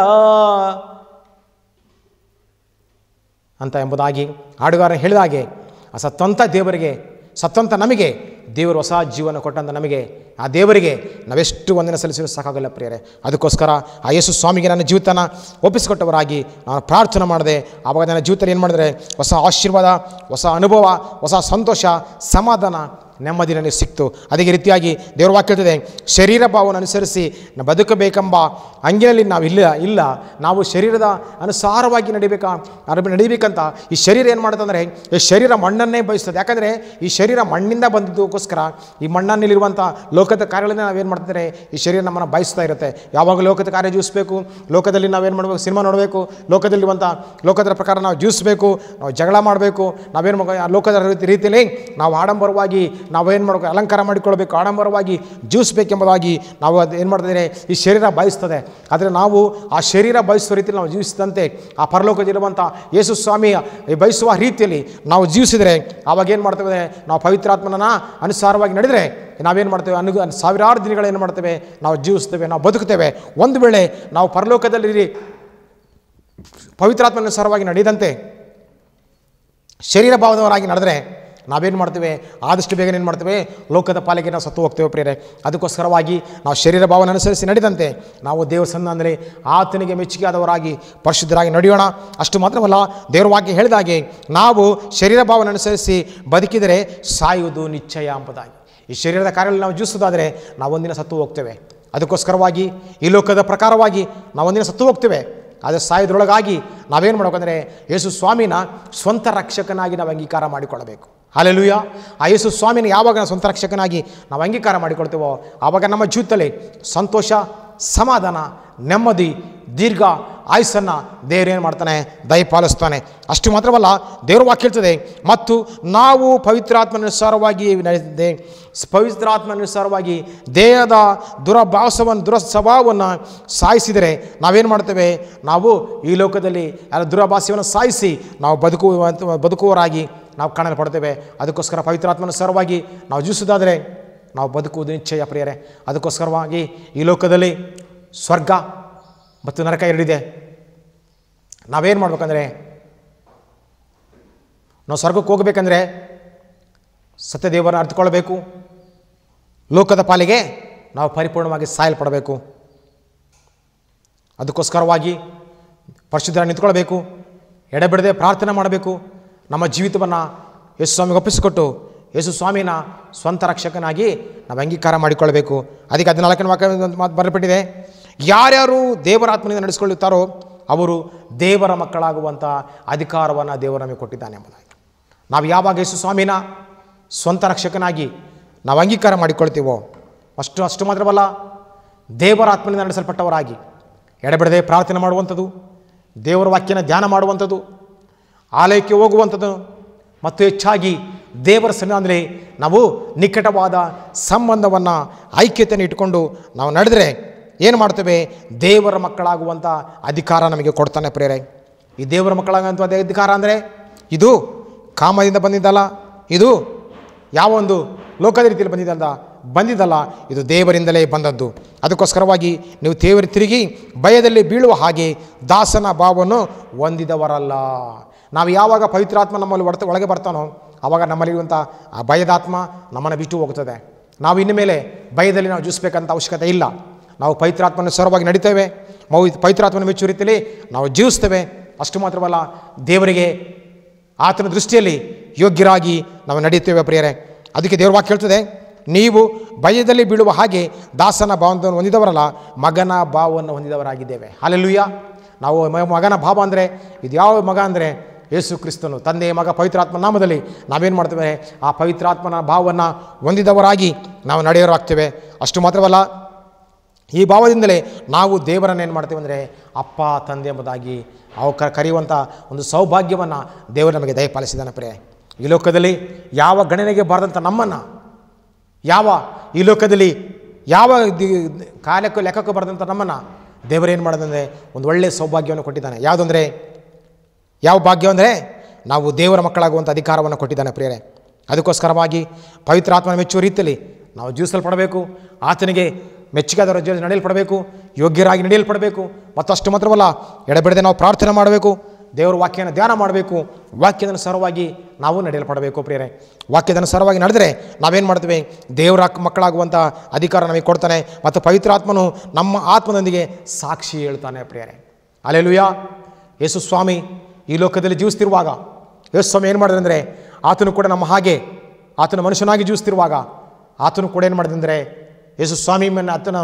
ಅಂತ ಎಂಬುದಾಗಿ ಹಾಡುಗಾರ ಹೇಳಿದ ಹಾಗೆ ಆ ಸತ್ತಂತ ದೇವರಿಗೆ ಸತ್ತಂತ ನಮಗೆ ದೇವರು ಹೊಸ ಜೀವನ ಕೊಟ್ಟಂತ ನಮಗೆ ಆ ದೇವರಿಗೆ ನಾವೆಷ್ಟು ವಂದನೆ ಸಲ್ಲಿಸಲು ಸಾಕಾಗಲ್ಲ ಪ್ರಿಯರೇ ಅದಕ್ಕೋಸ್ಕರ ಆ ಯೇಸು ಸ್ವಾಮಿಗೆ ನನ್ನ ಜೀವಿತನ ಒಪ್ಪಿಸಿಕೊಟ್ಟವರಾಗಿ ನಾನು ಪ್ರಾರ್ಥನೆ ಮಾಡಿದೆ ಆವಾಗ ನನ್ನ ಜೀವಿತದಲ್ಲಿ ಏನು ಮಾಡಿದ್ರೆ ಹೊಸ ಆಶೀರ್ವಾದ ಹೊಸ ಅನುಭವ ಹೊಸ ಸಂತೋಷ ಸಮಾಧಾನ ನೆಮ್ಮದಿ ನನಗೆ ಸಿಕ್ತು ಅದೇ ರೀತಿಯಾಗಿ ದೇವರ ವಾಕ್ಯ ಹೇಳ್ತದೆ ಶರೀರ ಭಾವವನ್ನು ಅನುಸರಿಸಿ ನಾವು ಬದುಕಬೇಕೆಂಬ ಹಂಗಿನಲ್ಲಿ ನಾವು ಇಲ್ಲ ಇಲ್ಲ ನಾವು ಶರೀರದ ಅನುಸಾರವಾಗಿ ನಡಿಬೇಕಾ ಅರ್- ನಡಿಬೇಕಂತ ಈ ಶರೀರ ಏನು ಮಾಡುತ್ತಂದರೆ ಈ ಶರೀರ ಮಣ್ಣನ್ನೇ ಬಯಸ್ತದೆ ಯಾಕಂದರೆ ಈ ಶರೀರ ಮಣ್ಣಿಂದ ಬಂದಿದ್ದಕ್ಕೋಸ್ಕರ ಈ ಮಣ್ಣಲ್ಲಿರುವಂಥ ಲೋಕದ ಕಾರ್ಯಗಳನ್ನೇ ನಾವೇನು ಮಾಡ್ತಿದ್ರೆ ಈ ಶರೀರ ನಮ್ಮನ್ನು ಬಯಸ್ತಾ ಇರುತ್ತೆ ಯಾವಾಗ ಲೋಕದ ಕಾರ್ಯ ಜೀವಿಸಬೇಕು ಲೋಕದಲ್ಲಿ ನಾವೇನು ಮಾಡಬೇಕು ಸಿನಿಮಾ ನೋಡಬೇಕು ಲೋಕದಲ್ಲಿರುವಂಥ ಲೋಕದ ಪ್ರಕಾರ ನಾವು ಜೀವಿಸಬೇಕು ನಾವು ಜಗಳ ಮಾಡಬೇಕು ನಾವೇನು ಮಾಡ ಆ ಲೋಕದ ರೀತಿ ರೀತಿಯಲ್ಲಿ ನಾವು ಆಡಂಬರವಾಗಿ ನಾವೇನು ಮಾಡಬೇಕು ಅಲಂಕಾರ ಮಾಡಿಕೊಳ್ಬೇಕು ಆಡಂಬರವಾಗಿ ಜೀವಿಸಬೇಕೆಂಬುದಾಗಿ ನಾವು ಅದು ಏನು ಮಾಡ್ತಿದ್ರೆ ಈ ಶರೀರ ಬಯಸ್ತದೆ ಆದರೆ ನಾವು ಆ ಶರೀರ ಬಯಸುವ ರೀತಿಯಲ್ಲಿ ನಾವು ಜೀವಿಸಿದಂತೆ ಆ ಪರಲೋಕದಲ್ಲಿರುವಂಥ ಯೇಸು ಸ್ವಾಮಿಯ ಈ ಬಯಸುವ ರೀತಿಯಲ್ಲಿ ನಾವು ಜೀವಿಸಿದರೆ ಆವಾಗ ಏನು ಮಾಡ್ತೇವೆ ನಾವು ಪವಿತ್ರಾತ್ಮನ ಅನುಸಾರವಾಗಿ ನಡೆದರೆ ನಾವೇನು ಮಾಡ್ತೇವೆ ಅನು ಸಾವಿರಾರು ದಿನಗಳೇನು ಮಾಡ್ತೇವೆ ನಾವು ಜೀವಿಸ್ತೇವೆ ನಾವು ಬದುಕುತ್ತೇವೆ ಒಂದು ವೇಳೆ ನಾವು ಪರಲೋಕದಲ್ಲಿ ಪವಿತ್ರಾತ್ಮನ ಅನುಸಾರವಾಗಿ ನಡೆದಂತೆ ಶರೀರ ಭಾವದವರಾಗಿ ನಡೆದರೆ ನಾವೇನು ಮಾಡ್ತೇವೆ ಆದಷ್ಟು ಬೇಗ ಏನು ಮಾಡ್ತೇವೆ ಲೋಕದ ಪಾಲಿಗೆ ನಾವು ಸತ್ತು ಹೋಗ್ತೇವೆ ಪ್ರಿಯರೇ ಅದಕ್ಕೋಸ್ಕರವಾಗಿ ನಾವು ಶರೀರ ಭಾವನ ಅನುಸರಿಸಿ ನಡೆದಂತೆ ನಾವು ದೇವ ಸಂಧಾನದಲ್ಲಿ ಆತನಿಗೆ ಮೆಚ್ಚುಗೆ ಆದವರಾಗಿ ಪರಿಶುದ್ಧರಾಗಿ ನಡೆಯೋಣ ಅಷ್ಟು ಮಾತ್ರವಲ್ಲ ದೇವರ ವಾಕ್ಯ ಹೇಳಿದಾಗೆ ನಾವು ಶರೀರ ಭಾವನ ಅನುಸರಿಸಿ ಬದುಕಿದರೆ ಸಾಯುವುದು ನಿಶ್ಚಯ ಎಂಬುದಾಗಿ ಈ ಶರೀರದ ಕಾರ್ಯದಲ್ಲಿ ನಾವು ಜೀವಿಸೋದಾದರೆ ನಾವು ಒಂದಿನ ಸತ್ತು ಹೋಗ್ತೇವೆ ಅದಕ್ಕೋಸ್ಕರವಾಗಿ ಈ ಲೋಕದ ಪ್ರಕಾರವಾಗಿ ನಾವು ಒಂದಿನ ಸತ್ತು ಹೋಗ್ತೇವೆ ಆದರೆ ಸಾಯೋದ್ರೊಳಗಾಗಿ ನಾವೇನು ಮಾಡಬೇಕಂದ್ರೆ ಯೇಸು ಸ್ವಾಮಿನ ಸ್ವಂತ ರಕ್ಷಕನಾಗಿ ನಾವು ಅಂಗೀಕಾರ ಮಾಡಿಕೊಳ್ಳಬೇಕು ಹಾಲೆಲುಯ್ಯ ಆ ಯೇಸು ಸ್ವಾಮಿನ ಯಾವಾಗ ನಾವು ಸ್ವಂತ ರಕ್ಷಕನಾಗಿ ನಾವು ಅಂಗೀಕಾರ ಮಾಡಿಕೊಳ್ತೇವೋ ಆವಾಗ ನಮ್ಮ ಜೀವಿತದಲ್ಲಿ ಸಂತೋಷ ಸಮಾಧಾನ ನೆಮ್ಮದಿ ದೀರ್ಘ ಆಯುಸ್ಸನ್ನು ದೇವರೇನು ಮಾಡ್ತಾನೆ ದಯಪಾಲಿಸ್ತಾನೆ ಅಷ್ಟು ಮಾತ್ರವಲ್ಲ ದೇವರು ವಾಕ್ಯ ಹೇಳ್ತದೆ ಮತ್ತು ನಾವು ಪವಿತ್ರಾತ್ಮನುಸಾರವಾಗಿ ನಡೆದಿದೆ ಪವಿತ್ರಾತ್ಮನುಸಾರವಾಗಿ ದೇಹದ ದುರಭಾಸವನ್ನು ದುರ ಸ್ವಭಾವವನ್ನು ಸಾಯಿಸಿದರೆ ನಾವೇನು ಮಾಡ್ತೇವೆ ನಾವು ಈ ಲೋಕದಲ್ಲಿ ಎಲ್ಲ ದುರಭಾಸ್ಯವನ್ನು ಸಾಯಿಸಿ ನಾವು ಬದುಕುವ ಬದುಕುವವರಾಗಿ ನಾವು ಕಾಣಲ್ಪಡ್ತೇವೆ ಅದಕ್ಕೋಸ್ಕರ ಪವಿತ್ರಾತ್ಮನುಸಾರವಾಗಿ ನಾವು ಜೀವಿಸೋದಾದರೆ ನಾವು ಬದುಕುವುದು ನಿಶ್ಚಯ ಪ್ರಿಯರೇ ಅದಕ್ಕೋಸ್ಕರವಾಗಿ ಈ ಲೋಕದಲ್ಲಿ ಸ್ವರ್ಗ ಮತ್ತು ನರಕ ಎರಡಿದೆ ನಾವೇನು ಮಾಡ್ಬೇಕಂದ್ರೆ ನಾವು ಸ್ವರ್ಗಕ್ಕೆ ಹೋಗಬೇಕಂದ್ರೆ ಸತ್ಯದೇವರನ್ನು ಅರ್ಥಕೊಳ್ಬೇಕು ಲೋಕದ ಪಾಲಿಗೆ ನಾವು ಪರಿಪೂರ್ಣವಾಗಿ ಸಾಯಲ್ಪಡಬೇಕು ಅದಕ್ಕೋಸ್ಕರವಾಗಿ ಪರಿಶುದ್ಧ ನಿಂತ್ಕೊಳ್ಬೇಕು ಎಡೆಬಿಡದೆ ಪ್ರಾರ್ಥನೆ ಮಾಡಬೇಕು ನಮ್ಮ ಜೀವಿತವನ್ನು ಯೇಸು ಸ್ವಾಮಿಗೆ ಒಪ್ಪಿಸಿಕೊಟ್ಟು ಯೇಸು ಸ್ವಾಮಿನ ಸ್ವಂತ ರಕ್ಷಕನಾಗಿ ನಾವು ಅಂಗೀಕಾರ ಮಾಡಿಕೊಳ್ಬೇಕು ಅದಕ್ಕೆ ಹದಿನಾಲ್ಕನೇ ವಾಕ್ಯ ಒಂದು ಮಾತು ಬರಲ್ಪಟ್ಟಿದೆ ಯಾರ್ಯಾರು ದೇವರ ಆತ್ಮನಿಂದ ನಡೆಸಿಕೊಳ್ಳುತ್ತಾರೋ ಅವರು ದೇವರ ಮಕ್ಕಳಾಗುವಂಥ ಅಧಿಕಾರವನ್ನು ದೇವರು ನಮಗೆ ಕೊಟ್ಟಿದ್ದಾನೆ ಎಂಬುದಾಗಿ ನಾವು ಯಾವಾಗ ಯೇಸು ಸ್ವಾಮಿನ ಸ್ವಂತ ರಕ್ಷಕನಾಗಿ ನಾವು ಅಂಗೀಕಾರ ಮಾಡಿಕೊಳ್ತೀವೋ ಅಷ್ಟು ಅಷ್ಟು ಮಾತ್ರವಲ್ಲ ದೇವರ ಆತ್ಮನಿಂದ ನಡೆಸಲ್ಪಟ್ಟವರಾಗಿ ಎಡೆಬಿಡದೆ ಪ್ರಾರ್ಥನೆ ಮಾಡುವಂಥದ್ದು ದೇವರ ವಾಕ್ಯನ ಧ್ಯಾನ ಮಾಡುವಂಥದ್ದು ಆಲಯಕ್ಕೆ ಹೋಗುವಂಥದ್ದು ಮತ್ತು ಹೆಚ್ಚಾಗಿ ದೇವರ ಸನ್ನಿಧಾನದಲ್ಲಿ ನಾವು ನಿಕಟವಾದ ಸಂಬಂಧವನ್ನು ಐಕ್ಯತೆಯನ್ನು ಇಟ್ಕೊಂಡು ನಾವು ನಡೆದರೆ ಏನು ಮಾಡ್ತೇವೆ ದೇವರ ಮಕ್ಕಳಾಗುವಂಥ ಅಧಿಕಾರ ನಮಗೆ ಕೊಡ್ತಾನೆ ಪ್ರೇರೆ ಈ ದೇವರ ಮಕ್ಕಳಾಗುವಂಥ ಅದೇ ಅಧಿಕಾರ ಅಂದರೆ ಇದು ಕಾಮದಿಂದ ಬಂದಿದ್ದಲ್ಲ ಇದು ಯಾವ ಒಂದು ಲೋಕದ ರೀತಿಯಲ್ಲಿ ಬಂದಿದ್ದಲ್ಲ ಬಂದಿದ್ದಲ್ಲ ಇದು ದೇವರಿಂದಲೇ ಬಂದದ್ದು ಅದಕ್ಕೋಸ್ಕರವಾಗಿ ನೀವು ದೇವರ ತಿರುಗಿ ಭಯದಲ್ಲಿ ಬೀಳುವ ಹಾಗೆ ದಾಸನ ಭಾವವನ್ನು ಹೊಂದಿದವರಲ್ಲ ನಾವು ಯಾವಾಗ ಪವಿತ್ರಾತ್ಮ ನಮ್ಮಲ್ಲಿ ಒಡ್ತ ಒಳಗೆ ಬರ್ತಾನೋ ಆವಾಗ ನಮ್ಮಲ್ಲಿರುವಂಥ ಆ ಭಯದಾತ್ಮ ನಮ್ಮನ್ನು ಬಿಟ್ಟು ಹೋಗ್ತದೆ ನಾವು ಇನ್ನು ಮೇಲೆ ಭಯದಲ್ಲಿ ನಾವು ಜೀವಿಸ್ಬೇಕಂತ ಅವಶ್ಯಕತೆ ಇಲ್ಲ ನಾವು ಪವಿತ್ರಾತ್ಮನ ಸರವಾಗಿ ನಡಿತೇವೆ ಮೌ ಪವಿತ್ರಾತ್ಮನ ಮೆಚ್ಚು ರೀತಿಯಲ್ಲಿ ನಾವು ಜೀವಿಸ್ತೇವೆ ಅಷ್ಟು ಮಾತ್ರವಲ್ಲ ದೇವರಿಗೆ ಆತನ ದೃಷ್ಟಿಯಲ್ಲಿ ಯೋಗ್ಯರಾಗಿ ನಾವು ನಡೆಯುತ್ತೇವೆ ಪ್ರಿಯರೇ ಅದಕ್ಕೆ ದೇವ್ರ ವಾಕ್ಯ ಹೇಳ್ತದೆ ನೀವು ಭಯದಲ್ಲಿ ಬೀಳುವ ಹಾಗೆ ದಾಸನ ಭಾವವನ್ನು ಹೊಂದಿದವರಲ್ಲ ಮಗನ ಭಾವವನ್ನು ಹೊಂದಿದವರಾಗಿದ್ದೇವೆ ಅಲ್ಲೆಲ್ಲೂಯ್ಯ ನಾವು ಮ- ಮಗನ ಭಾವ ಅಂದರೆ ಇದು ಯಾವ ಮಗ ಅಂದರೆ ಯೇಸು ಕ್ರಿಸ್ತನು ತಂದೆ ಮಗ ಪವಿತ್ರಾತ್ಮ ನಾಮದಲ್ಲಿ ನಾವೇನು ಮಾಡ್ತೇವೆ ಆ ಪವಿತ್ರಾತ್ಮನ ಭಾವವನ್ನು ಹೊಂದಿದವರಾಗಿ ನಾವು ನಡೆಯೋರಾಗ್ತೇವೆ ಅಷ್ಟು ಮಾತ್ರವಲ್ಲ ಈ ಭಾವದಿಂದಲೇ ನಾವು ದೇವರನ್ನು ಏನು ಮಾಡ್ತೇವೆ ಅಂದರೆ ಅಪ್ಪ ತಂದೆ ಎಂಬುದಾಗಿ ಅವು ಕ ಕರೆಯುವಂಥ ಒಂದು ಸೌಭಾಗ್ಯವನ್ನು ದೇವರು ನಮಗೆ ದಯಪಾಲಿಸಿದ್ದಾನೆ ಪ್ರಿಯ ಈ ಲೋಕದಲ್ಲಿ ಯಾವ ಗಣನೆಗೆ ಬಾರದಂಥ ನಮ್ಮನ್ನು ಯಾವ ಈ ಲೋಕದಲ್ಲಿ ಯಾವ ದಿ- ಕಾಲಕ್ಕೂ ಲೆಕ್ಕಕ್ಕೂ ಬರೆದಂಥ ನಮ್ಮನ್ನು ದೇವರೇನು ಮಾಡೋದಂದರೆ ಒಂದು ಒಳ್ಳೆಯ ಸೌಭಾಗ್ಯವನ್ನು ಕೊಟ್ಟಿದ್ದಾನೆ ಯಾವುದಂದರೆ ಯಾವ ಭಾಗ್ಯ ಅಂದರೆ ನಾವು ದೇವರ ಮಕ್ಕಳಾಗುವಂಥ ಅಧಿಕಾರವನ್ನು ಕೊಟ್ಟಿದ್ದಾನೆ ಪ್ರಿಯರೇ ಅದಕ್ಕೋಸ್ಕರವಾಗಿ ಪವಿತ್ರಾತ್ಮನ ಮೆಚ್ಚುವ ರೀತಿಯಲ್ಲಿ ನಾವು ಜೀವಿಸಲ್ಪಡಬೇಕು ಆತನಿಗೆ ಮೆಚ್ಚುಗೆಯಾದವರ ಜೀವನ ನಡೆಯಲ್ಪಡಬೇಕು ಯೋಗ್ಯರಾಗಿ ನಡೆಯಲ್ಪಡಬೇಕು ಮತ್ತು ಅಷ್ಟು ಮಾತ್ರವಲ್ಲ ಎಡಬಿಡದೆ ನಾವು ಪ್ರಾರ್ಥನೆ ಮಾಡಬೇಕು ದೇವರ ವಾಕ್ಯನ ಧ್ಯಾನ ಮಾಡಬೇಕು ವಾಕ್ಯದನುಸಾರವಾಗಿ ನಾವು ನಡೆಯಲ್ಪಡಬೇಕು ಪ್ರಿಯರೇ ವಾಕ್ಯದನುಸಾರವಾಗಿ ನಡೆದರೆ ನಾವೇನು ಮಾಡ್ತೇವೆ ದೇವರ ಮಕ್ಕಳಾಗುವಂಥ ಅಧಿಕಾರ ನಮಗೆ ಕೊಡ್ತಾನೆ ಮತ್ತು ಪವಿತ್ರಾತ್ಮನು ನಮ್ಮ ಆತ್ಮದೊಂದಿಗೆ ಸಾಕ್ಷಿ ಹೇಳ್ತಾನೆ ಪ್ರಿಯರೇ ಅಲ್ಲೆಲುಯ್ಯ ಯೇಸು ಸ್ವಾಮಿ ಈ ಲೋಕದಲ್ಲಿ ಜೀವಿಸ್ತಿರುವಾಗ ಯೇಸು ಸ್ವಾಮಿ ಏನು ಮಾಡಿದ್ರೆ ಆತನು ಕೂಡ ನಮ್ಮ ಹಾಗೆ ಆತನ ಮನುಷ್ಯನಾಗಿ ಜೀವಿಸ್ತಿರುವಾಗ ಆತನು ಕೂಡ ಏನು ಮಾಡಿದಂದರೆ ಯೇಸು ಸ್ವಾಮಿ ಮನ್ನ ಆತನ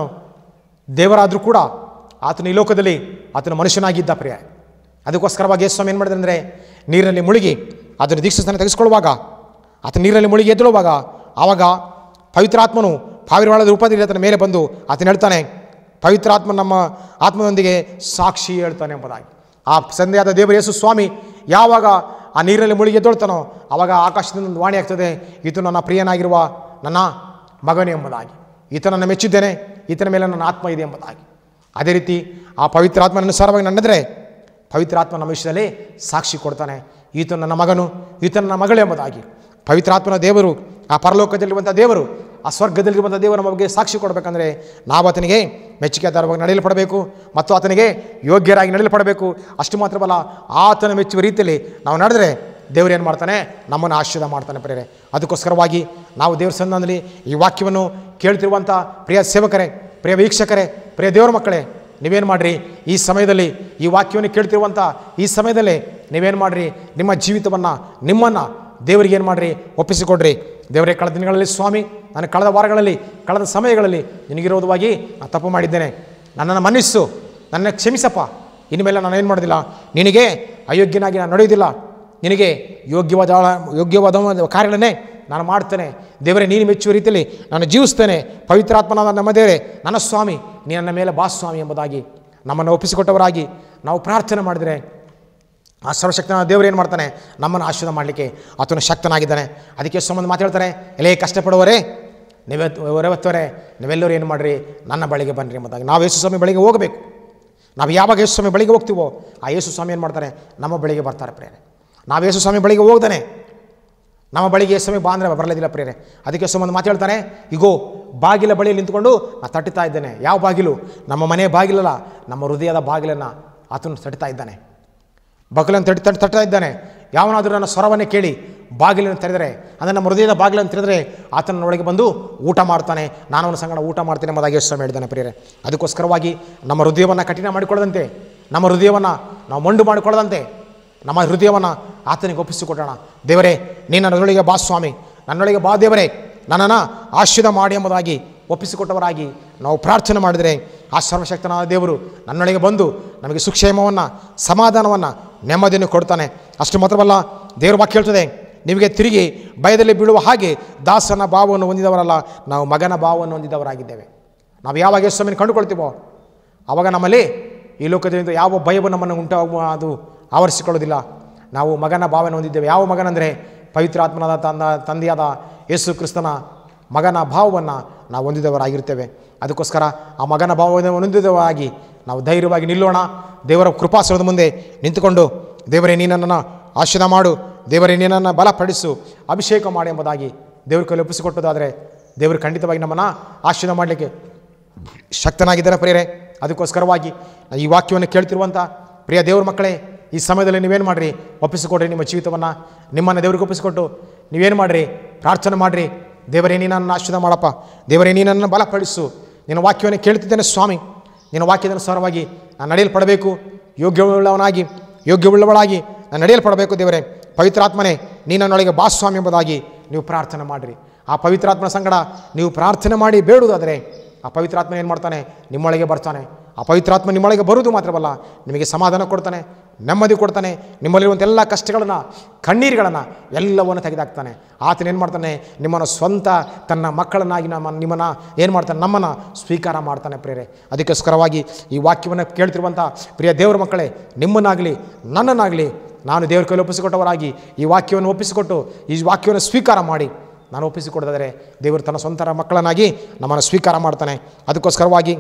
ದೇವರಾದರೂ ಕೂಡ ಆತನ ಈ ಲೋಕದಲ್ಲಿ ಆತನ ಮನುಷ್ಯನಾಗಿದ್ದ ಪ್ರಿಯ ಅದಕ್ಕೋಸ್ಕರವಾಗಿ ಯೇಸು ಸ್ವಾಮಿ ಏನು ಮಾಡಿದ್ರೆ ನೀರಲ್ಲಿ ಮುಳುಗಿ ಅದನ್ನು ದೀಕ್ಷಾಸ್ಥಾನ ತೆಗೆಸ್ಕೊಳ್ಳುವಾಗ ಆತ ನೀರಲ್ಲಿ ಮುಳುಗಿ ಎದ್ದೇಳುವಾಗ ಆವಾಗ ಪವಿತ್ರಾತ್ಮನು ಪಾವಿರವಾಳದ ರೂಪದಲ್ಲಿ ಆತನ ಮೇಲೆ ಬಂದು ಆತನ ಹೇಳ್ತಾನೆ ಪವಿತ್ರಾತ್ಮ ನಮ್ಮ ಆತ್ಮದೊಂದಿಗೆ ಸಾಕ್ಷಿ ಹೇಳ್ತಾನೆ ಎಂಬುದಾಗಿ ಆ ಸಂದೆಯಾದ ದೇವರು ಯೇಸು ಸ್ವಾಮಿ ಯಾವಾಗ ಆ ನೀರಲ್ಲಿ ಮುಳುಗಿ ಎದ್ದೊಳ್ತಾನೋ ಆವಾಗ ಆಕಾಶದಿಂದ ಒಂದು ವಾಣಿ ಆಗ್ತದೆ ಈತ ನನ್ನ ಪ್ರಿಯನಾಗಿರುವ ನನ್ನ ಮಗನೇ ಎಂಬುದಾಗಿ ಈತನನ್ನು ಮೆಚ್ಚಿದ್ದೇನೆ ಈತನ ಮೇಲೆ ನನ್ನ ಆತ್ಮ ಇದೆ ಎಂಬುದಾಗಿ ಅದೇ ರೀತಿ ಆ ಪವಿತ್ರಾತ್ಮನ ಅನುಸಾರವಾಗಿ ನಡೆದರೆ ಪವಿತ್ರಾತ್ಮ ನಮ್ಮ ವಿಷಯದಲ್ಲಿ ಸಾಕ್ಷಿ ಕೊಡ್ತಾನೆ ಈತ ನನ್ನ ಮಗನು ಈತ ನನ್ನ ಮಗಳು ಎಂಬುದಾಗಿ ಪವಿತ್ರಾತ್ಮನ ದೇವರು ಆ ಪರಲೋಕದಲ್ಲಿರುವಂಥ ದೇವರು ಆ ಸ್ವರ್ಗದಲ್ಲಿರುವಂಥ ದೇವರು ನಮ್ಮ ಬಗ್ಗೆ ಸಾಕ್ಷಿ ಕೊಡಬೇಕಂದ್ರೆ ನಾವು ಆತನಿಗೆ ಮೆಚ್ಚುಗೆದಾರವಾಗಿ ನಡೆಯಲ್ಪಡಬೇಕು ಮತ್ತು ಆತನಿಗೆ ಯೋಗ್ಯರಾಗಿ ನಡೆಯಲ್ಪಡಬೇಕು ಅಷ್ಟು ಮಾತ್ರವಲ್ಲ ಆತನ ಮೆಚ್ಚುವ ರೀತಿಯಲ್ಲಿ ನಾವು ನಡೆದರೆ ದೇವರು ಏನು ಮಾಡ್ತಾನೆ ನಮ್ಮನ್ನು ಆಶೀರ್ವಾದ ಮಾಡ್ತಾನೆ ಪ್ರಿಯರೇ ಅದಕ್ಕೋಸ್ಕರವಾಗಿ ನಾವು ದೇವ್ರ ಸನ್ನಿಧಾನದಲ್ಲಿ ಈ ವಾಕ್ಯವನ್ನು ಕೇಳ್ತಿರುವಂಥ ಪ್ರಿಯ ಸೇವಕರೇ ಪ್ರಿಯ ವೀಕ್ಷಕರೇ ಪ್ರಿಯ ದೇವರ ಮಕ್ಕಳೇ ನೀವೇನು ಮಾಡಿರಿ ಈ ಸಮಯದಲ್ಲಿ ಈ ವಾಕ್ಯವನ್ನು ಕೇಳ್ತಿರುವಂಥ ಈ ಸಮಯದಲ್ಲಿ ನೀವೇನು ಮಾಡಿರಿ ನಿಮ್ಮ ಜೀವಿತವನ್ನು ನಿಮ್ಮನ್ನು ದೇವರಿಗೆ ಏನು ಮಾಡಿರಿ ಒಪ್ಪಿಸಿಕೊಡ್ರಿ ದೇವರೇ ಕಳೆದ ದಿನಗಳಲ್ಲಿ ಸ್ವಾಮಿ ನಾನು ಕಳೆದ ವಾರಗಳಲ್ಲಿ ಕಳೆದ ಸಮಯಗಳಲ್ಲಿ ನಿನಗಿರೋದವಾಗಿ ನಾನು ತಪ್ಪು ಮಾಡಿದ್ದೇನೆ ನನ್ನನ್ನು ಮನ್ನಿಸು ನನ್ನ ಕ್ಷಮಿಸಪ್ಪ ಇನ್ಮೇಲೆ ನಾನು ಏನು ಮಾಡೋದಿಲ್ಲ ನಿನಗೆ ಅಯೋಗ್ಯನಾಗಿ ನಾನು ನಡೆಯೋದಿಲ್ಲ ನಿನಗೆ ಯೋಗ್ಯವಾದ ಯೋಗ್ಯವಾದ ಒಂದು ಕಾರ್ಯಗಳನ್ನೇ ನಾನು ಮಾಡ್ತೇನೆ ದೇವರೇ ನೀನು ಮೆಚ್ಚುವ ರೀತಿಯಲ್ಲಿ ನಾನು ಜೀವಿಸ್ತೇನೆ ಪವಿತ್ರಾತ್ಮನಾದ ನಮ್ಮ ದೇವರೇ ನನ್ನ ಸ್ವಾಮಿ ನೀ ನನ್ನ ಮೇಲೆ ಬಾ ಸ್ವಾಮಿ ಎಂಬುದಾಗಿ ನಮ್ಮನ್ನು ಒಪ್ಪಿಸಿಕೊಟ್ಟವರಾಗಿ ನಾವು ಪ್ರಾರ್ಥನೆ ಮಾಡಿದರೆ ಆ ಸರ್ವಶಕ್ತನ ದೇವರು ಏನು ಮಾಡ್ತಾನೆ ನಮ್ಮನ್ನು ಆಶೀರ್ವಾದ ಮಾಡಲಿಕ್ಕೆ ಆತನು ಶಕ್ತನಾಗಿದ್ದಾನೆ ಅದಕ್ಕೆ ಸಂಬಂಧ ಮಾತಾಡ್ತಾರೆ ಎಲೇ ಕಷ್ಟಪಡುವರೇ ನೀವೇ ಹೊರವತ್ತವರೇ ನೀವೆಲ್ಲರೂ ಏನು ಮಾಡಿರಿ ನನ್ನ ಬಳಿಗೆ ಬನ್ನಿರಿ ಎಂಬುದಾಗಿ ನಾವು ಯೇಸು ಸ್ವಾಮಿ ಬಳಿಗೆ ಹೋಗಬೇಕು ನಾವು ಯಾವಾಗ ಯೇಸು ಸ್ವಾಮಿ ಬಳಿಗೆ ಹೋಗ್ತೀವೋ ಆ ಯೇಸು ಸ್ವಾಮಿ ಏನು ಮಾಡ್ತಾರೆ ನಮ್ಮ ಬಳಿಗೆ ಬರ್ತಾರೆ ಪ್ರೇರೆ ನಾವು ಯೇಸು ಸ್ವಾಮಿ ಬಳಿಗೆ ಹೋಗ್ದಾನೆ ನಮ್ಮ ಬಳಿಗೆ ಯೇಸು ಸ್ವಾಮಿ ಬಾ ಅಂದರೆ ಬರಲಿಲ್ಲ ಪ್ರೇರೆ ಅದಕ್ಕೆ ಸಂಬಂಧ ಮಾತಾಡ್ತಾನೆ ಇಗೋ ಬಾಗಿಲ ಬಳಿಯಲ್ಲಿ ನಿಂತ್ಕೊಂಡು ನಾನು ತಟ್ಟುತ್ತಾ ಇದ್ದೇನೆ ಯಾವ ಬಾಗಿಲು ನಮ್ಮ ಮನೆ ಬಾಗಿಲಲ್ಲ ನಮ್ಮ ಹೃದಯದ ಬಾಗಿಲನ್ನು ಆತನು ತಟ್ತಾ ಇದ್ದಾನೆ ಬಾಗಿಲನ್ನು ತಟ್ಟಿ ತಟ್ಟಿ ತಟ್ತಾ ಇದ್ದಾನೆ ಯಾವನಾದರೂ ನನ್ನ ಸ್ವರವನ್ನೇ ಕೇಳಿ ಬಾಗಿಲನ್ನು ತೆರೆದರೆ ಅಂದರೆ ನಮ್ಮ ಹೃದಯದ ಬಾಗಿಲನ್ನು ತೆರೆದರೆ ಆತನ ಒಳಗೆ ಬಂದು ಊಟ ಮಾಡ್ತಾನೆ ನಾನು ಅವನ ಸಂಗಡ ಊಟ ಮಾಡ್ತೇನೆ ಎಂಬುದಾಗಿ ಯೇಸು ಸ್ವಾಮಿ ಹೇಳಿದ್ದಾನೆ ಪ್ರಿಯರೇ ಅದಕ್ಕೋಸ್ಕರವಾಗಿ ನಮ್ಮ ಹೃದಯವನ್ನು ಕಠಿಣ ಮಾಡಿಕೊಳ್ಳದಂತೆ ನಮ್ಮ ಹೃದಯವನ್ನು ನಾವು ಮೊಂಡು ಮಾಡಿಕೊಳ್ಳದಂತೆ ನಮ್ಮ ಹೃದಯವನ್ನು ಆತನಿಗೆ ಒಪ್ಪಿಸಿಕೊಡೋಣ ದೇವರೇ ನೀನು ನನ್ನೊಳಗೆ ಬಾ ಸ್ವಾಮಿ ನನ್ನೊಳಗೆ ಬಾ ದೇವರೇ ನನ್ನನ್ನು ಆಶೀರ್ವಾದ ಮಾಡಿ ಎಂಬುದಾಗಿ ಒಪ್ಪಿಸಿಕೊಟ್ಟವರಾಗಿ ನಾವು ಪ್ರಾರ್ಥನೆ ಮಾಡಿದರೆ ಆ ಸರ್ವಶಕ್ತನಾದ ದೇವರು ನನ್ನೊಳಗೆ ಬಂದು ನಮಗೆ ಸುಕ್ಷೇಮವನ್ನು ಸಮಾಧಾನವನ್ನು ನೆಮ್ಮದಿಯನ್ನು ಕೊಡ್ತಾನೆ ಅಷ್ಟು ಮಾತ್ರವಲ್ಲ ದೇವರ ವಾಕ್ಯ ಹೇಳ್ತದೆ ನಿಮಗೆ ತಿರುಗಿ ಭಯದಲ್ಲಿ ಬೀಳುವ ಹಾಗೆ ದಾಸನ ಭಾವವನ್ನು ಹೊಂದಿದವರಲ್ಲ ನಾವು ಮಗನ ಭಾವವನ್ನು ಹೊಂದಿದವರಾಗಿದ್ದೇವೆ ನಾವು ಯಾವಾಗ ಯೇಸುವನ್ನು ಕಂಡುಕೊಳ್ತೀವೋ ಆವಾಗ ನಮ್ಮಲ್ಲಿ ಈ ಲೋಕದಿಂದ ಯಾವ ಭಯವು ನಮ್ಮನ್ನು ಉಂಟಾಗುವ ಅದು ಆವರಿಸಿಕೊಳ್ಳೋದಿಲ್ಲ ನಾವು ಮಗನ ಭಾವನೆ ಹೊಂದಿದ್ದೇವೆ ಯಾವ ಮಗನಂದರೆ ಪವಿತ್ರಾತ್ಮನಾದ ತಂದ ತಂದೆಯಾದ ಯೇಸು ಕ್ರಿಸ್ತನ ಮಗನ ಭಾವವನ್ನು ನಾವು ಹೊಂದಿದವರಾಗಿರ್ತೇವೆ ಅದಕ್ಕೋಸ್ಕರ ಆ ಮಗನ ಭಾವವನ್ನು ಹೊಂದಿದವರಾಗಿ ನಾವು ಧೈರ್ಯವಾಗಿ ನಿಲ್ಲೋಣ ದೇವರ ಕೃಪಾಸನದ ಮುಂದೆ ನಿಂತುಕೊಂಡು ದೇವರೇ ನೀನನ್ನು ಆಶೀರ್ವಾದ ಮಾಡು ದೇವರೇ ನೀನನ್ನು ಬಲಪಡಿಸು ಅಭಿಷೇಕ ಮಾಡಿ ಎಂಬುದಾಗಿ ದೇವ್ರ ಕೈಲಿ ಒಪ್ಪಿಸಿಕೊಟ್ಟದಾದರೆ ದೇವರು ಖಂಡಿತವಾಗಿ ನಮ್ಮನ್ನು ಆಶೀರ್ವಾದ ಮಾಡಲಿಕ್ಕೆ ಶಕ್ತನಾಗಿದ್ದಾರೆ ಪ್ರಿಯರೇ ಅದಕ್ಕೋಸ್ಕರವಾಗಿ ಈ ವಾಕ್ಯವನ್ನು ಕೇಳ್ತಿರುವಂಥ ಪ್ರಿಯ ದೇವ್ರ ಮಕ್ಕಳೇ ಈ ಸಮಯದಲ್ಲಿ ನೀವೇನು ಮಾಡಿರಿ ಒಪ್ಪಿಸಿಕೊಡ್ರಿ ನಿಮ್ಮ ಜೀವಿತವನ್ನು ನಿಮ್ಮನ್ನು ದೇವ್ರಿಗೆ ಒಪ್ಪಿಸಿಕೊಟ್ಟು ನೀವೇನು ಮಾಡಿರಿ ಪ್ರಾರ್ಥನೆ ಮಾಡಿರಿ ದೇವರೇ ನೀನನ್ನು ಆಶೀರ್ವಾದ ಮಾಡಪ್ಪ ದೇವರೇ ನೀನನ್ನು ಬಲಪಡಿಸು ನಿನ್ನ ವಾಕ್ಯವನ್ನು ಕೇಳ್ತಿದ್ದೇನೆ ಸ್ವಾಮಿ ನಿನ್ನ ವಾಕ್ಯದ ಸರವಾಗಿ ನಾನು ನಡೆಯಲ್ಪಡಬೇಕು ಯೋಗ್ಯವುಳ್ಳವನಾಗಿ ಯೋಗ್ಯವುಳ್ಳವಳಾಗಿ ನಾನು ನಡೆಯಲ್ಪಡಬೇಕು ದೇವರೇ ಪವಿತ್ರಾತ್ಮನೇ ನೀನನ್ನೊಳಗೆ ಬಾ ಸ್ವಾಮಿ ಎಂಬುದಾಗಿ ನೀವು ಪ್ರಾರ್ಥನೆ ಮಾಡಿರಿ ಆ ಪವಿತ್ರಾತ್ಮನ ಸಂಗಡ ನೀವು ಪ್ರಾರ್ಥನೆ ಮಾಡಿ ಬೇಡುವುದಾದರೆ ಆ ಪವಿತ್ರಾತ್ಮ ಏನು ಮಾಡ್ತಾನೆ ನಿಮ್ಮೊಳಗೆ ಬರ್ತಾನೆ ಆ ಪವಿತ್ರಾತ್ಮ ನಿಮ್ಮೊಳಗೆ ಬರುವುದು ಮಾತ್ರವಲ್ಲ ನಿಮಗೆ ಸಮಾಧಾನ ಕೊಡ್ತಾನೆ ನೆಮ್ಮದಿ ಕೊಡ್ತಾನೆ ನಿಮ್ಮಲ್ಲಿರುವಂಥ ಎಲ್ಲ ಕಷ್ಟಗಳನ್ನು ಕಣ್ಣೀರುಗಳನ್ನು ಎಲ್ಲವನ್ನು ತೆಗೆದಾಕ್ತಾನೆ ಆತನ ಏನು ಮಾಡ್ತಾನೆ ನಿಮ್ಮನ್ನು ಸ್ವಂತ ತನ್ನ ಮಕ್ಕಳನ್ನಾಗಿ ನಮ್ಮ ನಿಮ್ಮನ್ನು ಏನು ಮಾಡ್ತಾನೆ ನಮ್ಮನ್ನು ಸ್ವೀಕಾರ ಮಾಡ್ತಾನೆ ಪ್ರೇರೆ ಅದಕ್ಕೋಸ್ಕರವಾಗಿ ಈ ವಾಕ್ಯವನ್ನು ಕೇಳ್ತಿರುವಂಥ ಪ್ರಿಯ ದೇವರ ಮಕ್ಕಳೇ ನಿಮ್ಮನ್ನಾಗಲಿ ನನ್ನನ್ನಾಗಲಿ ನಾನು ದೇವರ ಕೈಲಿ ಒಪ್ಪಿಸಿಕೊಟ್ಟವರಾಗಿ ಈ ವಾಕ್ಯವನ್ನು ಒಪ್ಪಿಸಿಕೊಟ್ಟು ಈ ವಾಕ್ಯವನ್ನು ಸ್ವೀಕಾರ ಮಾಡಿ ನಾನು ಒಪ್ಪಿಸಿಕೊಡದಾದರೆ ದೇವರು ತನ್ನ ಸ್ವಂತ ಮಕ್ಕಳನ್ನಾಗಿ ನಮ್ಮನ್ನು ಸ್ವೀಕಾರ ಮಾಡ್ತಾನೆ ಅದಕ್ಕೋಸ್ಕರವಾಗಿ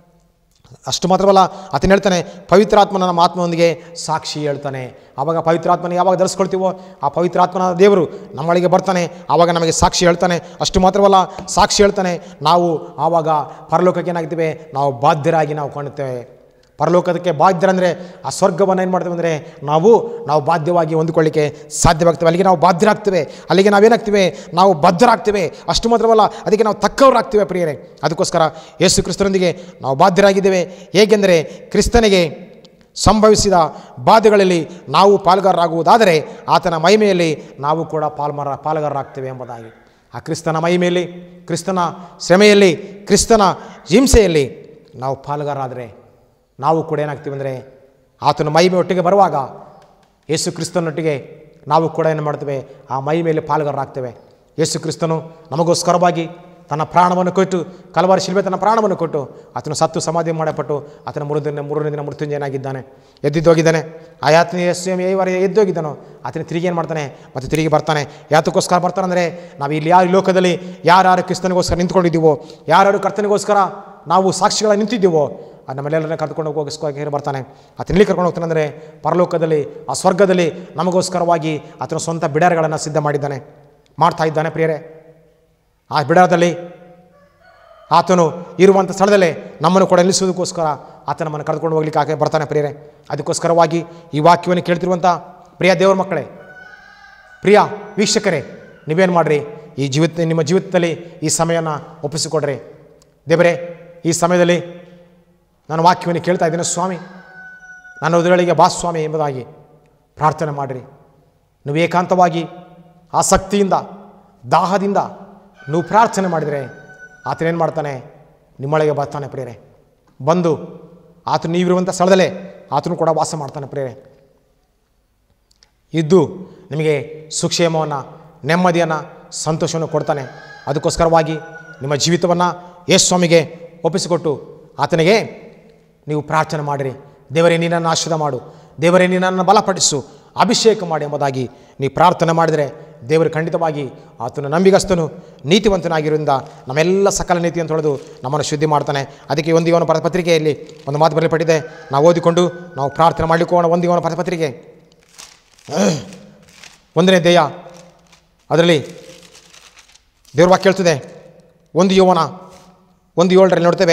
ಅಷ್ಟು ಮಾತ್ರವಲ್ಲ ಆತನು ಹೇಳ್ತಾನೆ ಪವಿತ್ರಾತ್ಮನ ನಮ್ಮ ಆತ್ಮನೊಂದಿಗೆ ಸಾಕ್ಷಿ ಹೇಳ್ತಾನೆ ಆವಾಗ ಪವಿತ್ರಾತ್ಮನ ಯಾವಾಗ ಧರಿಸ್ಕೊಳ್ತೀವೋ ಆ ಪವಿತ್ರಾತ್ಮನ ದೇವರು ನಮ್ಮೊಳಗೆ ಬರ್ತಾನೆ ಆವಾಗ ನಮಗೆ ಸಾಕ್ಷಿ ಹೇಳ್ತಾನೆ ಅಷ್ಟು ಮಾತ್ರವಲ್ಲ ಸಾಕ್ಷಿ ಹೇಳ್ತಾನೆ ನಾವು ಆವಾಗ ಪರಲೋಕಕ್ಕೆ ಏನಾಗ್ತೀವಿ ನಾವು ಬಾಧ್ಯರಾಗಿ ನಾವು ಕಾಣುತ್ತೇವೆ ಪರಲೋಕದಕ್ಕೆ ಬಾಧ್ಯರಂದರೆ ಆ ಸ್ವರ್ಗವನ್ನು ಏನು ಮಾಡ್ತೇವೆ ಅಂದರೆ ನಾವು ನಾವು ಬಾಧ್ಯವಾಗಿ ಹೊಂದಿಕೊಳ್ಳಿಕ್ಕೆ ಸಾಧ್ಯವಾಗ್ತೇವೆ ಅಲ್ಲಿಗೆ ನಾವು ಬಾಧ್ಯರಾಗ್ತೇವೆ ಅಲ್ಲಿಗೆ ನಾವೇನಾಗ್ತೀವಿ ನಾವು ಬದ್ಧರಾಗ್ತೇವೆ ಅಷ್ಟು ಮಾತ್ರವಲ್ಲ ಅದಕ್ಕೆ ನಾವು ತಕ್ಕವರಾಗ್ತೇವೆ ಪ್ರಿಯರೇ ಅದಕ್ಕೋಸ್ಕರ ಯೇಸು ಕ್ರಿಸ್ತರೊಂದಿಗೆ ನಾವು ಬಾಧ್ಯರಾಗಿದ್ದೇವೆ ಹೇಗೆಂದರೆ ಕ್ರಿಸ್ತನಿಗೆ ಸಂಭವಿಸಿದ ಬಾಧೆಗಳಲ್ಲಿ ನಾವು ಪಾಲ್ಗಾರರಾಗುವುದಾದರೆ ಆತನ ಮಹಿಮೆಯಲ್ಲಿ ನಾವು ಕೂಡ ಪಾಲ್ಮಾರ ಪಾಲ್ಗಾರರಾಗ್ತೇವೆ ಎಂಬುದಾಗಿ ಆ ಕ್ರಿಸ್ತನ ಮಹಿಮೆಯಲ್ಲಿ ಕ್ರಿಸ್ತನ ಶ್ರಮೆಯಲ್ಲಿ ಕ್ರಿಸ್ತನ ಹಿಂಸೆಯಲ್ಲಿ ನಾವು ಪಾಲ್ಗಾರಾದರೆ ನಾವು ಕೂಡ ಏನಾಗ್ತೀವಿ ಅಂದರೆ ಆತನ ಮಹಿಮೆ ಒಟ್ಟಿಗೆ ಬರುವಾಗ ಯೇಸು ಕ್ರಿಸ್ತನೊಟ್ಟಿಗೆ ನಾವು ಕೂಡ ಏನು ಮಾಡ್ತೇವೆ ಆ ಮೈ ಮೇಲೆ ಪಾಲ್ಗಾರರಾಗ್ತೇವೆ ಯೇಸು ಕ್ರಿಸ್ತನು ನಮಗೋಸ್ಕರವಾಗಿ ತನ್ನ ಪ್ರಾಣವನ್ನು ಕೊಟ್ಟು ಕಲವಾರು ಶಿಲ್ಬೆ ತನ್ನ ಪ್ರಾಣವನ್ನು ಕೊಟ್ಟು ಆತನು ಸತ್ತು ಸಮಾಧಿ ಮಾಡಲ್ಪಟ್ಟು ಆತನ ಮೂರನೇ ಮೂರನೇ ದಿನ ಮೃತ್ಯುಂಜಯನಾಗಿದ್ದಾನೆ ಎದ್ದಿದ್ದೋಗಿದ್ದಾನೆ ಆ ಯಾತನ ಯೇಸು ವಾರ ಎದ್ದೋಗಿದ್ದಾನೋ ಆತನ ತಿರುಗಿ ಏನು ಮಾಡ್ತಾನೆ ಮತ್ತು ತಿರುಗಿ ಬರ್ತಾನೆ ಯಾತಕ್ಕೋಸ್ಕರ ಬರ್ತಾನಂದರೆ ನಾವು ಇಲ್ಲಿ ಯಾರು ಈ ಲೋಕದಲ್ಲಿ ಯಾರ್ಯಾರು ಕ್ರಿಸ್ತನಿಗೋಸ್ಕರ ನಿಂತ್ಕೊಂಡಿದ್ದೀವೋ ಯಾರ್ಯಾರು ಕರ್ತನಿಗೋಸ್ಕರ ನಾವು ಸಾಕ್ಷಿಗಳ ನಿಂತಿದ್ದೀವೋ ಅದು ನಮ್ಮೆಲ್ಲರನ್ನ ಕರ್ಕೊಂಡು ಹೋಗಿಸ್ಕೋಕೆ ಬರ್ತಾನೆ ಆತನ ಎಲ್ಲಿ ಕರ್ಕೊಂಡು ಹೋಗ್ತಾನೆ ಅಂದರೆ ಪರಲೋಕದಲ್ಲಿ ಆ ಸ್ವರ್ಗದಲ್ಲಿ ನಮಗೋಸ್ಕರವಾಗಿ ಆತನ ಸ್ವಂತ ಬಿಡಾರಗಳನ್ನು ಸಿದ್ಧ ಮಾಡಿದ್ದಾನೆ ಮಾಡ್ತಾ ಇದ್ದಾನೆ ಪ್ರಿಯರೇ ಆ ಬಿಡಾರದಲ್ಲಿ ಆತನು ಇರುವಂಥ ಸ್ಥಳದಲ್ಲೇ ನಮ್ಮನ್ನು ಕೂಡ ನಿಲ್ಲಿಸೋದಕ್ಕೋಸ್ಕರ ಆತ ನಮ್ಮನ್ನು ಕರೆದುಕೊಂಡು ಹೋಗ್ಲಿಕ್ಕೆ ಆಕೆ ಬರ್ತಾನೆ ಪ್ರಿಯರೇ ಅದಕ್ಕೋಸ್ಕರವಾಗಿ ಈ ವಾಕ್ಯವನ್ನು ಕೇಳ್ತಿರುವಂಥ ಪ್ರಿಯ ದೇವರ ಮಕ್ಕಳೇ ಪ್ರಿಯ ವೀಕ್ಷಕರೇ ನೀವೇನು ಮಾಡಿರಿ ಈ ಜೀವಿತ ನಿಮ್ಮ ಜೀವಿತದಲ್ಲಿ ಈ ಸಮಯನ ಒಪ್ಪಿಸಿಕೊಡ್ರಿ ದೇವರೇ ಈ ಸಮಯದಲ್ಲಿ ನಾನು ವಾಕ್ಯವನ್ನು ಕೇಳ್ತಾ ಇದ್ದೇನೆ ಸ್ವಾಮಿ ನನ್ನ ಉದರಳಿಗೆ ಬಾ ಸ್ವಾಮಿ ಎಂಬುದಾಗಿ ಪ್ರಾರ್ಥನೆ ಮಾಡಿರಿ ನೀವು ಏಕಾಂತವಾಗಿ ಆಸಕ್ತಿಯಿಂದ ದಾಹದಿಂದ ನೀವು ಪ್ರಾರ್ಥನೆ ಮಾಡಿದರೆ ಆತನೇನು ಮಾಡ್ತಾನೆ ನಿಮ್ಮೊಳಗೆ ಬರ್ತಾನೆ ಪ್ರೇರೆ ಬಂದು ಆತ ನೀವಿರುವಂಥ ಸ್ಥಳದಲ್ಲೇ ಆತನು ಕೂಡ ವಾಸ ಮಾಡ್ತಾನೆ ಪ್ರೇರೆ ಇದ್ದು ನಿಮಗೆ ಸುಕ್ಷೇಮವನ್ನು ನೆಮ್ಮದಿಯನ್ನು ಸಂತೋಷವನ್ನು ಕೊಡ್ತಾನೆ ಅದಕ್ಕೋಸ್ಕರವಾಗಿ ನಿಮ್ಮ ಜೀವಿತವನ್ನು ಯೇಸು ಸ್ವಾಮಿಗೆ ಒಪ್ಪಿಸಿಕೊಟ್ಟು ಆತನಿಗೆ ನೀವು ಪ್ರಾರ್ಥನೆ ಮಾಡಿರಿ ದೇವರೇ ನೀನನ್ನು ಆಶ್ರದ ಮಾಡು ದೇವರೇ ನೀನನ್ನು ಬಲಪಡಿಸು ಅಭಿಷೇಕ ಮಾಡಿ ಎಂಬುದಾಗಿ ನೀವು ಪ್ರಾರ್ಥನೆ ಮಾಡಿದರೆ ದೇವರು ಖಂಡಿತವಾಗಿ ಆತನು ನಂಬಿಗಸ್ತನು ನೀತಿವಂತನಾಗಿರೋದ್ರಿಂದ ನಮ್ಮೆಲ್ಲ ಸಕಲ ನೀತಿ ಅಂತ ಹೇಳೋದು ನಮ್ಮನ್ನು ಶುದ್ಧಿ ಮಾಡ್ತಾನೆ ಅದಕ್ಕೆ ಒಂದು ಇವನ ಪತ್ರಿಕೆಯಲ್ಲಿ ಒಂದು ಮಾತು ಬರೆಯಲ್ಪಟ್ಟಿದೆ ನಾವು ಓದಿಕೊಂಡು ನಾವು ಪ್ರಾರ್ಥನೆ ಮಾಡಲಿಕ್ಕೆ ಹೋಗೋಣ ಒಂದು ಇವನ ಪತ್ರಿಕೆ ಒಂದನೇ ದೇಯ ಅದರಲ್ಲಿ ದೇವ್ರ ವಾಕ್ಯ ಹೇಳ್ತದೆ ಒಂದು ಯೌವನ ಒಂದು ಏಳರಲ್ಲಿ ನೋಡ್ತೇವೆ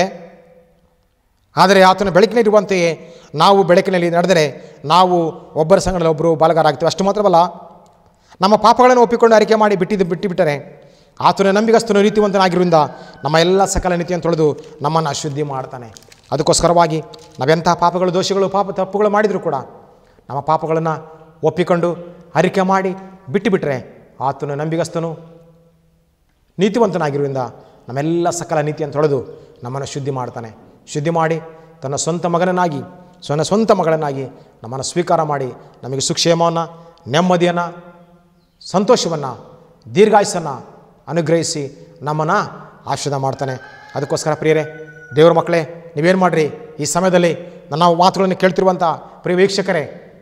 ಆದರೆ ಆತನ ಬೆಳಕಿನಲ್ಲಿರುವಂತೆಯೇ ನಾವು ಬೆಳಕಿನಲ್ಲಿ ನಡೆದರೆ ನಾವು ಒಬ್ಬರ ಸಂಗಡ ಒಬ್ಬರು ಬಾಲಗಾರಾಗ್ತೇವೆ ಅಷ್ಟು ಮಾತ್ರವಲ್ಲ ನಮ್ಮ ಪಾಪಗಳನ್ನು ಒಪ್ಪಿಕೊಂಡು ಅರಿಕೆ ಮಾಡಿ ಬಿಟ್ಟಿದ್ದು ಬಿಟ್ಟು ಬಿಟ್ಟರೆ ಆತನ ನಂಬಿಗಸ್ತನು ನೀತಿವಂತನಾಗಿರುವುದರಿಂದ ನಮ್ಮ ಎಲ್ಲ ಸಕಲ ನೀತಿಯನ್ನು ತೊಳೆದು ನಮ್ಮನ್ನು ಅಶುದ್ಧಿ ಮಾಡ್ತಾನೆ ಅದಕ್ಕೋಸ್ಕರವಾಗಿ ನಾವೆಂಥ ಪಾಪಗಳು ದೋಷಗಳು ಪಾಪ ತಪ್ಪುಗಳು ಮಾಡಿದರೂ ಕೂಡ ನಮ್ಮ ಪಾಪಗಳನ್ನು ಒಪ್ಪಿಕೊಂಡು ಅರಿಕೆ ಮಾಡಿ ಬಿಟ್ಟು ಬಿಟ್ಟರೆ ಆತನು ನಂಬಿಗಸ್ತನು ನೀತಿವಂತನಾಗಿರುವುದರಿಂದ ನಮ್ಮೆಲ್ಲ ಸಕಲ ನೀತಿಯನ್ನು ತೊಳೆದು ನಮ್ಮನ್ನು ಶುದ್ಧಿ ಮಾಡ್ತಾನೆ ಶುದ್ಧಿ ಮಾಡಿ ತನ್ನ ಸ್ವಂತ ಮಗನನ್ನಾಗಿ ತನ್ನ ಸ್ವಂತ ಮಗಳನ್ನಾಗಿ ನಮ್ಮನ್ನು ಸ್ವೀಕಾರ ಮಾಡಿ ನಮಗೆ ಸುಕ್ಷೇಮವನ್ನು ನೆಮ್ಮದಿಯನ್ನು ಸಂತೋಷವನ್ನು ದೀರ್ಘಾಯುಸನ್ನು ಅನುಗ್ರಹಿಸಿ ನಮ್ಮನ್ನು ಆಶೀರ್ವಾದ ಮಾಡ್ತಾನೆ ಅದಕ್ಕೋಸ್ಕರ ಪ್ರಿಯರೇ ದೇವರ ಮಕ್ಕಳೇ ನೀವೇನು ಮಾಡಿರಿ ಈ ಸಮಯದಲ್ಲಿ ನನ್ನ ಮಾತುಗಳನ್ನು ಕೇಳ್ತಿರುವಂಥ ಪ್ರಿಯ ವೀಕ್ಷಕರೇ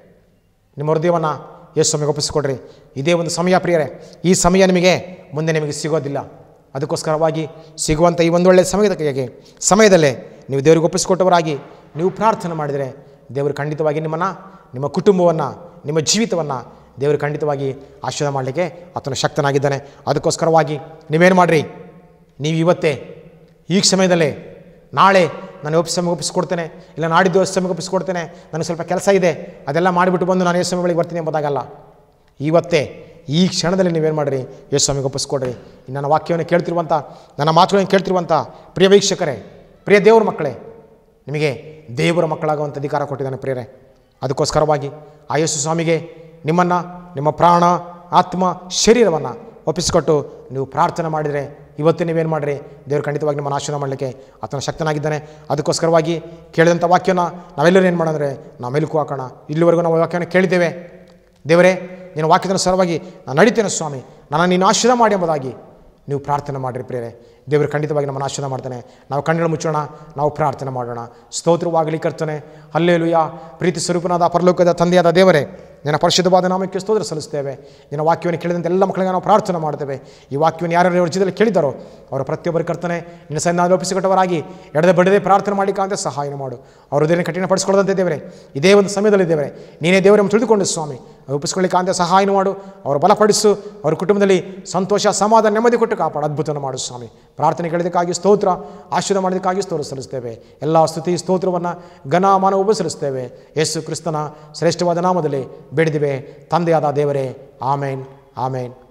ನಿಮ್ಮ ಹೃದಯವನ್ನು ಯೇಸು ಸ್ವಾಮಿಗೆ ಒಪ್ಪಿಸಿಕೊಡ್ರಿ ಇದೇ ಒಂದು ಸಮಯ ಪ್ರಿಯರೇ ಈ ಸಮಯ ನಿಮಗೆ ಮುಂದೆ ನಿಮಗೆ ಸಿಗೋದಿಲ್ಲ ಅದಕ್ಕೋಸ್ಕರವಾಗಿ ಸಿಗುವಂಥ ಈ ಒಂದು ಒಳ್ಳೆಯ ಸಮಯದ ಸಮಯದಲ್ಲೇ ನೀವು ದೇವರಿಗೆ ಒಪ್ಪಿಸಿಕೊಟ್ಟವರಾಗಿ ನೀವು ಪ್ರಾರ್ಥನೆ ಮಾಡಿದರೆ ದೇವರು ಖಂಡಿತವಾಗಿ ನಿಮ್ಮನ್ನು ನಿಮ್ಮ ಕುಟುಂಬವನ್ನು ನಿಮ್ಮ ಜೀವಿತವನ್ನು ದೇವರು ಖಂಡಿತವಾಗಿ ಆಶೀರ್ವಾದ ಮಾಡಲಿಕ್ಕೆ ಆತನು ಶಕ್ತನಾಗಿದ್ದಾನೆ ಅದಕ್ಕೋಸ್ಕರವಾಗಿ ನೀವೇನು ಮಾಡಿರಿ ನೀವು ಇವತ್ತೇ ಈ ಸಮಯದಲ್ಲೇ ನಾಳೆ ನಾನು ಒಪ್ಪಿಸಿ ಸಮಯ ಒಪ್ಪಿಸ್ಕೊಡ್ತೇನೆ ಇಲ್ಲ ನಾಡಿದ್ದು ಸಮಯ ಒಪ್ಪಿಸ್ಕೊಡ್ತೇನೆ ನನಗೆ ಸ್ವಲ್ಪ ಕೆಲಸ ಇದೆ ಅದೆಲ್ಲ ಮಾಡಿಬಿಟ್ಟು ಬಂದು ನಾನು ಯೇಸು ಬಳಿಗೆ ಬರ್ತೀನಿ ಎಂಬುದಾಗಲ್ಲ ಇವತ್ತೇ ಈ ಕ್ಷಣದಲ್ಲಿ ನೀವೇನು ಮಾಡಿರಿ ಯೇಸು ಸ್ವಾಮಿಗೆ ಒಪ್ಪಿಸ್ಕೊಡ್ರಿ ನನ್ನ ವಾಕ್ಯವನ್ನು ಕೇಳ್ತಿರುವಂಥ ನನ್ನ ಮಾತುಗಳನ್ನು ಕೇಳ್ತಿರುವಂಥ ಪ್ರಿಯ ವೀಕ್ಷಕರೇ ಪ್ರಿಯ ದೇವರ ಮಕ್ಕಳೇ ನಿಮಗೆ ದೇವರ ಮಕ್ಕಳಾಗುವಂಥ ಅಧಿಕಾರ ಕೊಟ್ಟಿದ್ದಾನೆ ಪ್ರಿಯರೇ ಅದಕ್ಕೋಸ್ಕರವಾಗಿ ಆ ಯೇಸು ಸ್ವಾಮಿಗೆ ನಿಮ್ಮನ್ನು ನಿಮ್ಮ ಪ್ರಾಣ ಆತ್ಮ ಶರೀರವನ್ನು ಒಪ್ಪಿಸಿಕೊಟ್ಟು ನೀವು ಪ್ರಾರ್ಥನೆ ಮಾಡಿದರೆ ಇವತ್ತು ನೀವೇನು ಮಾಡಿರಿ ದೇವರು ಖಂಡಿತವಾಗಿ ನಿಮ್ಮನ್ನು ಆಶೀರ್ವಾದ ಮಾಡಲಿಕ್ಕೆ ಆತನ ಶಕ್ತನಾಗಿದ್ದಾನೆ ಅದಕ್ಕೋಸ್ಕರವಾಗಿ ಕೇಳಿದಂಥ ವಾಕ್ಯನ ನಾವೆಲ್ಲರೂ ಏನು ಮಾಡೋಂದರೆ ನಾವು ಮೆಲುಕು ಹಾಕೋಣ ಇಲ್ಲಿವರೆಗೂ ನಾವು ವಾಕ್ಯನ ಕೇಳಿದ್ದೇವೆ ದೇವರೇ ನಿನ್ನ ವಾಕ್ಯದನುಸಾರವಾಗಿ ನಾನು ನಡೀತೇನೆ ಸ್ವಾಮಿ ನನ್ನ ನೀನು ಆಶೀರ್ವಾದ ಮಾಡಿ ಎಂಬುದಾಗಿ ನೀವು ಪ್ರಾರ್ಥನೆ ಮಾಡಿರಿ ಪ್ರಿಯರೇ ದೇವರು ಖಂಡಿತವಾಗಿ ನಮ್ಮನ್ನು ಆಶೀರ್ವಾದ ಮಾಡ್ತಾನೆ ನಾವು ಕಣ್ಣು ಮುಚ್ಚೋಣ ನಾವು ಪ್ರಾರ್ಥನೆ ಮಾಡೋಣ ಸ್ತೋತ್ರವಾಗಲಿ ಕರ್ತನೆ ಅಲ್ಲೇಲುಯ ಪ್ರೀತಿ ಸ್ವರೂಪನಾದ ಪರಲೋಕದ ತಂದೆಯಾದ ದೇವರೇ ನಿನ್ನ ಪರಿಶುದ್ಧವಾದ ನಾಮಕ್ಕೆ ಸ್ತೋತ್ರ ಸಲ್ಲಿಸ್ತೇವೆ ನಿನ್ನ ವಾಕ್ಯವನ್ನು ಕೇಳಿದಂತೆ ಎಲ್ಲ ಮಕ್ಕಳಿಗೆ ನಾವು ಪ್ರಾರ್ಥನೆ ಮಾಡ್ತೇವೆ ಈ ವಾಕ್ಯವನ್ನು ಯಾರ್ಯಾರು ಅವ್ರ ಜೊತೆಲಿ ಕೇಳಿದಾರೋ ಅವರು ಪ್ರತಿಯೊಬ್ಬರು ಕರ್ತನೆ ನಿನ್ನ ಸನ್ನಿಧಾನ ಒಪ್ಪಿಸಿಕೊಟ್ಟವರಾಗಿ ಎಡದೆ ಬಡದೆ ಪ್ರಾರ್ಥನೆ ಮಾಡಲಿಕ್ಕಂತೆ ಸಹಾಯ ಮಾಡು ಅವರು ಹೃದಯ ಕಠಿಣಪಡಿಸ್ಕೊಳ್ಳದಂತೆ ದೇವರೇ ಇದೇ ಒಂದು ಸಮಯದಲ್ಲಿ ದೇವರೇ ನೀನೇ ದೇವರನ್ನು ತಿಳಿದುಕೊಂಡು ಸ್ವಾಮಿ ಒಪ್ಪಿಸ್ಕೊಳ್ಳಿಕ್ಕಂತೆ ಸಹಾಯ ಮಾಡು ಅವರು ಬಲಪಡಿಸು ಅವ್ರ ಕುಟುಂಬದಲ್ಲಿ ಸಂತೋಷ ಸಮಾಧಾನ ನೆಮ್ಮದಿ ಕೊಟ್ಟು ಕಾಪಾಡು ಅದ್ಭುತವನ್ನು ಮಾಡು ಸ್ವಾಮಿ ಪ್ರಾರ್ಥನೆ ಕೇಳಿದಕ್ಕಾಗಿ ಸ್ತೋತ್ರ ಆಶೀರ್ವಾದ ಮಾಡೋದಕ್ಕಾಗಿ ಸ್ತೋತ್ರ ಸಲ್ಲಿಸ್ತೇವೆ ಎಲ್ಲ ಸ್ತುತಿ ಸ್ತೋತ್ರವನ್ನು ಘನ ಮಾನ ಉಪಸರಿಸ್ತೇವೆ ಯೇಸು ಕ್ರಿಸ್ತನ ಶ್ರೇಷ್ಠವಾದ ನಾಮದಲ್ಲಿ ಬೇಡಿದಿವೆ ತಂದೆಯಾದ ದೇವರೇ ಆಮೇನ್ ಆಮೇನ್